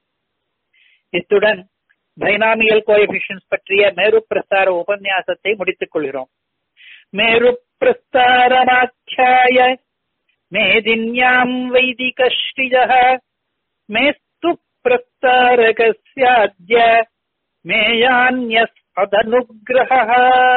இத்துடன் பைனாமியல் கோஎபிஷியன்ஸ் பற்றிய மேரு பிரஸ்தார உபன்யாசத்தை முடித்துக் கொள்கிறோம் மேரு பிரஸ்தாரமாख्याय மேதின்யாம் வைதிக ஸ்ரீஜः மேஸ்து பிரஸ்தாரகஸ்யாத்ய மேயான்யஸ் அதனுகிரக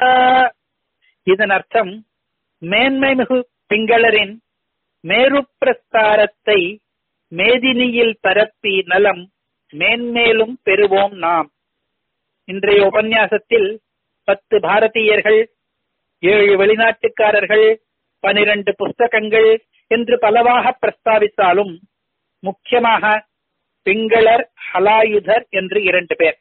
இதன் அர்த்தம் மேன்மை மிகு பிங்களரின் மேரு பிரஸ்தாரத்தை மேதினியில் பரப்பி நலம் மேன்மேலும் பெறுவோம் நாம் இன்றைய உபன்யாசத்தில் பத்து பாரதியர்கள் ஏழு வெளிநாட்டுக்காரர்கள் பனிரெண்டு புஸ்தகங்கள் என்று பலவாக பிரஸ்தாவித்தாலும் முக்கியமாக பிங்களர் ஹலாயுதர் என்று இரண்டு பேர்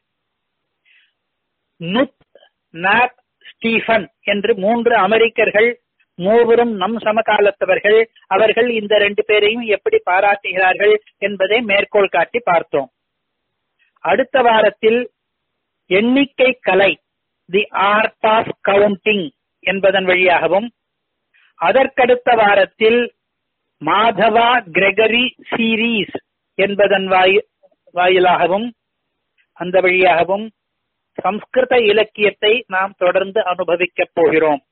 நுத் நாப் ஸ்டீஃபன் என்று மூன்று அமெரிக்கர்கள் மூவரும் நம் சமகாலத்தவர்கள் அவர்கள் இந்த ரெண்டு பேரையும் எப்படி பாராட்டுகிறார்கள் என்பதை மேற்கோள் காட்டி பார்த்தோம் அடுத்த வாரத்தில் எண்ணிக்கை கலை தி ஆர்ட் ஆஃப் கவுண்டிங் என்பதன் வழியாகவும் அதற்கடுத்த வாரத்தில் மாதவா கிரெகரி சீரீஸ் என்பதன் வாயி வாயிலாகவும் அந்த வழியாகவும் சம்ஸ்கிருத இலக்கியத்தை நாம் தொடர்ந்து அனுபவிக்கப் போகிறோம்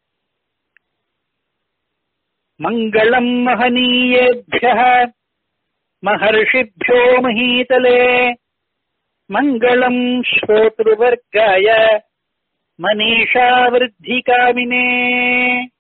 மங்களம் மகனீயேபிய மகர்ஷிभ्यो மகீதலே மங்களம் ஸ்ரோத்ருவர்காய மனிஷா விருத்திகாமினே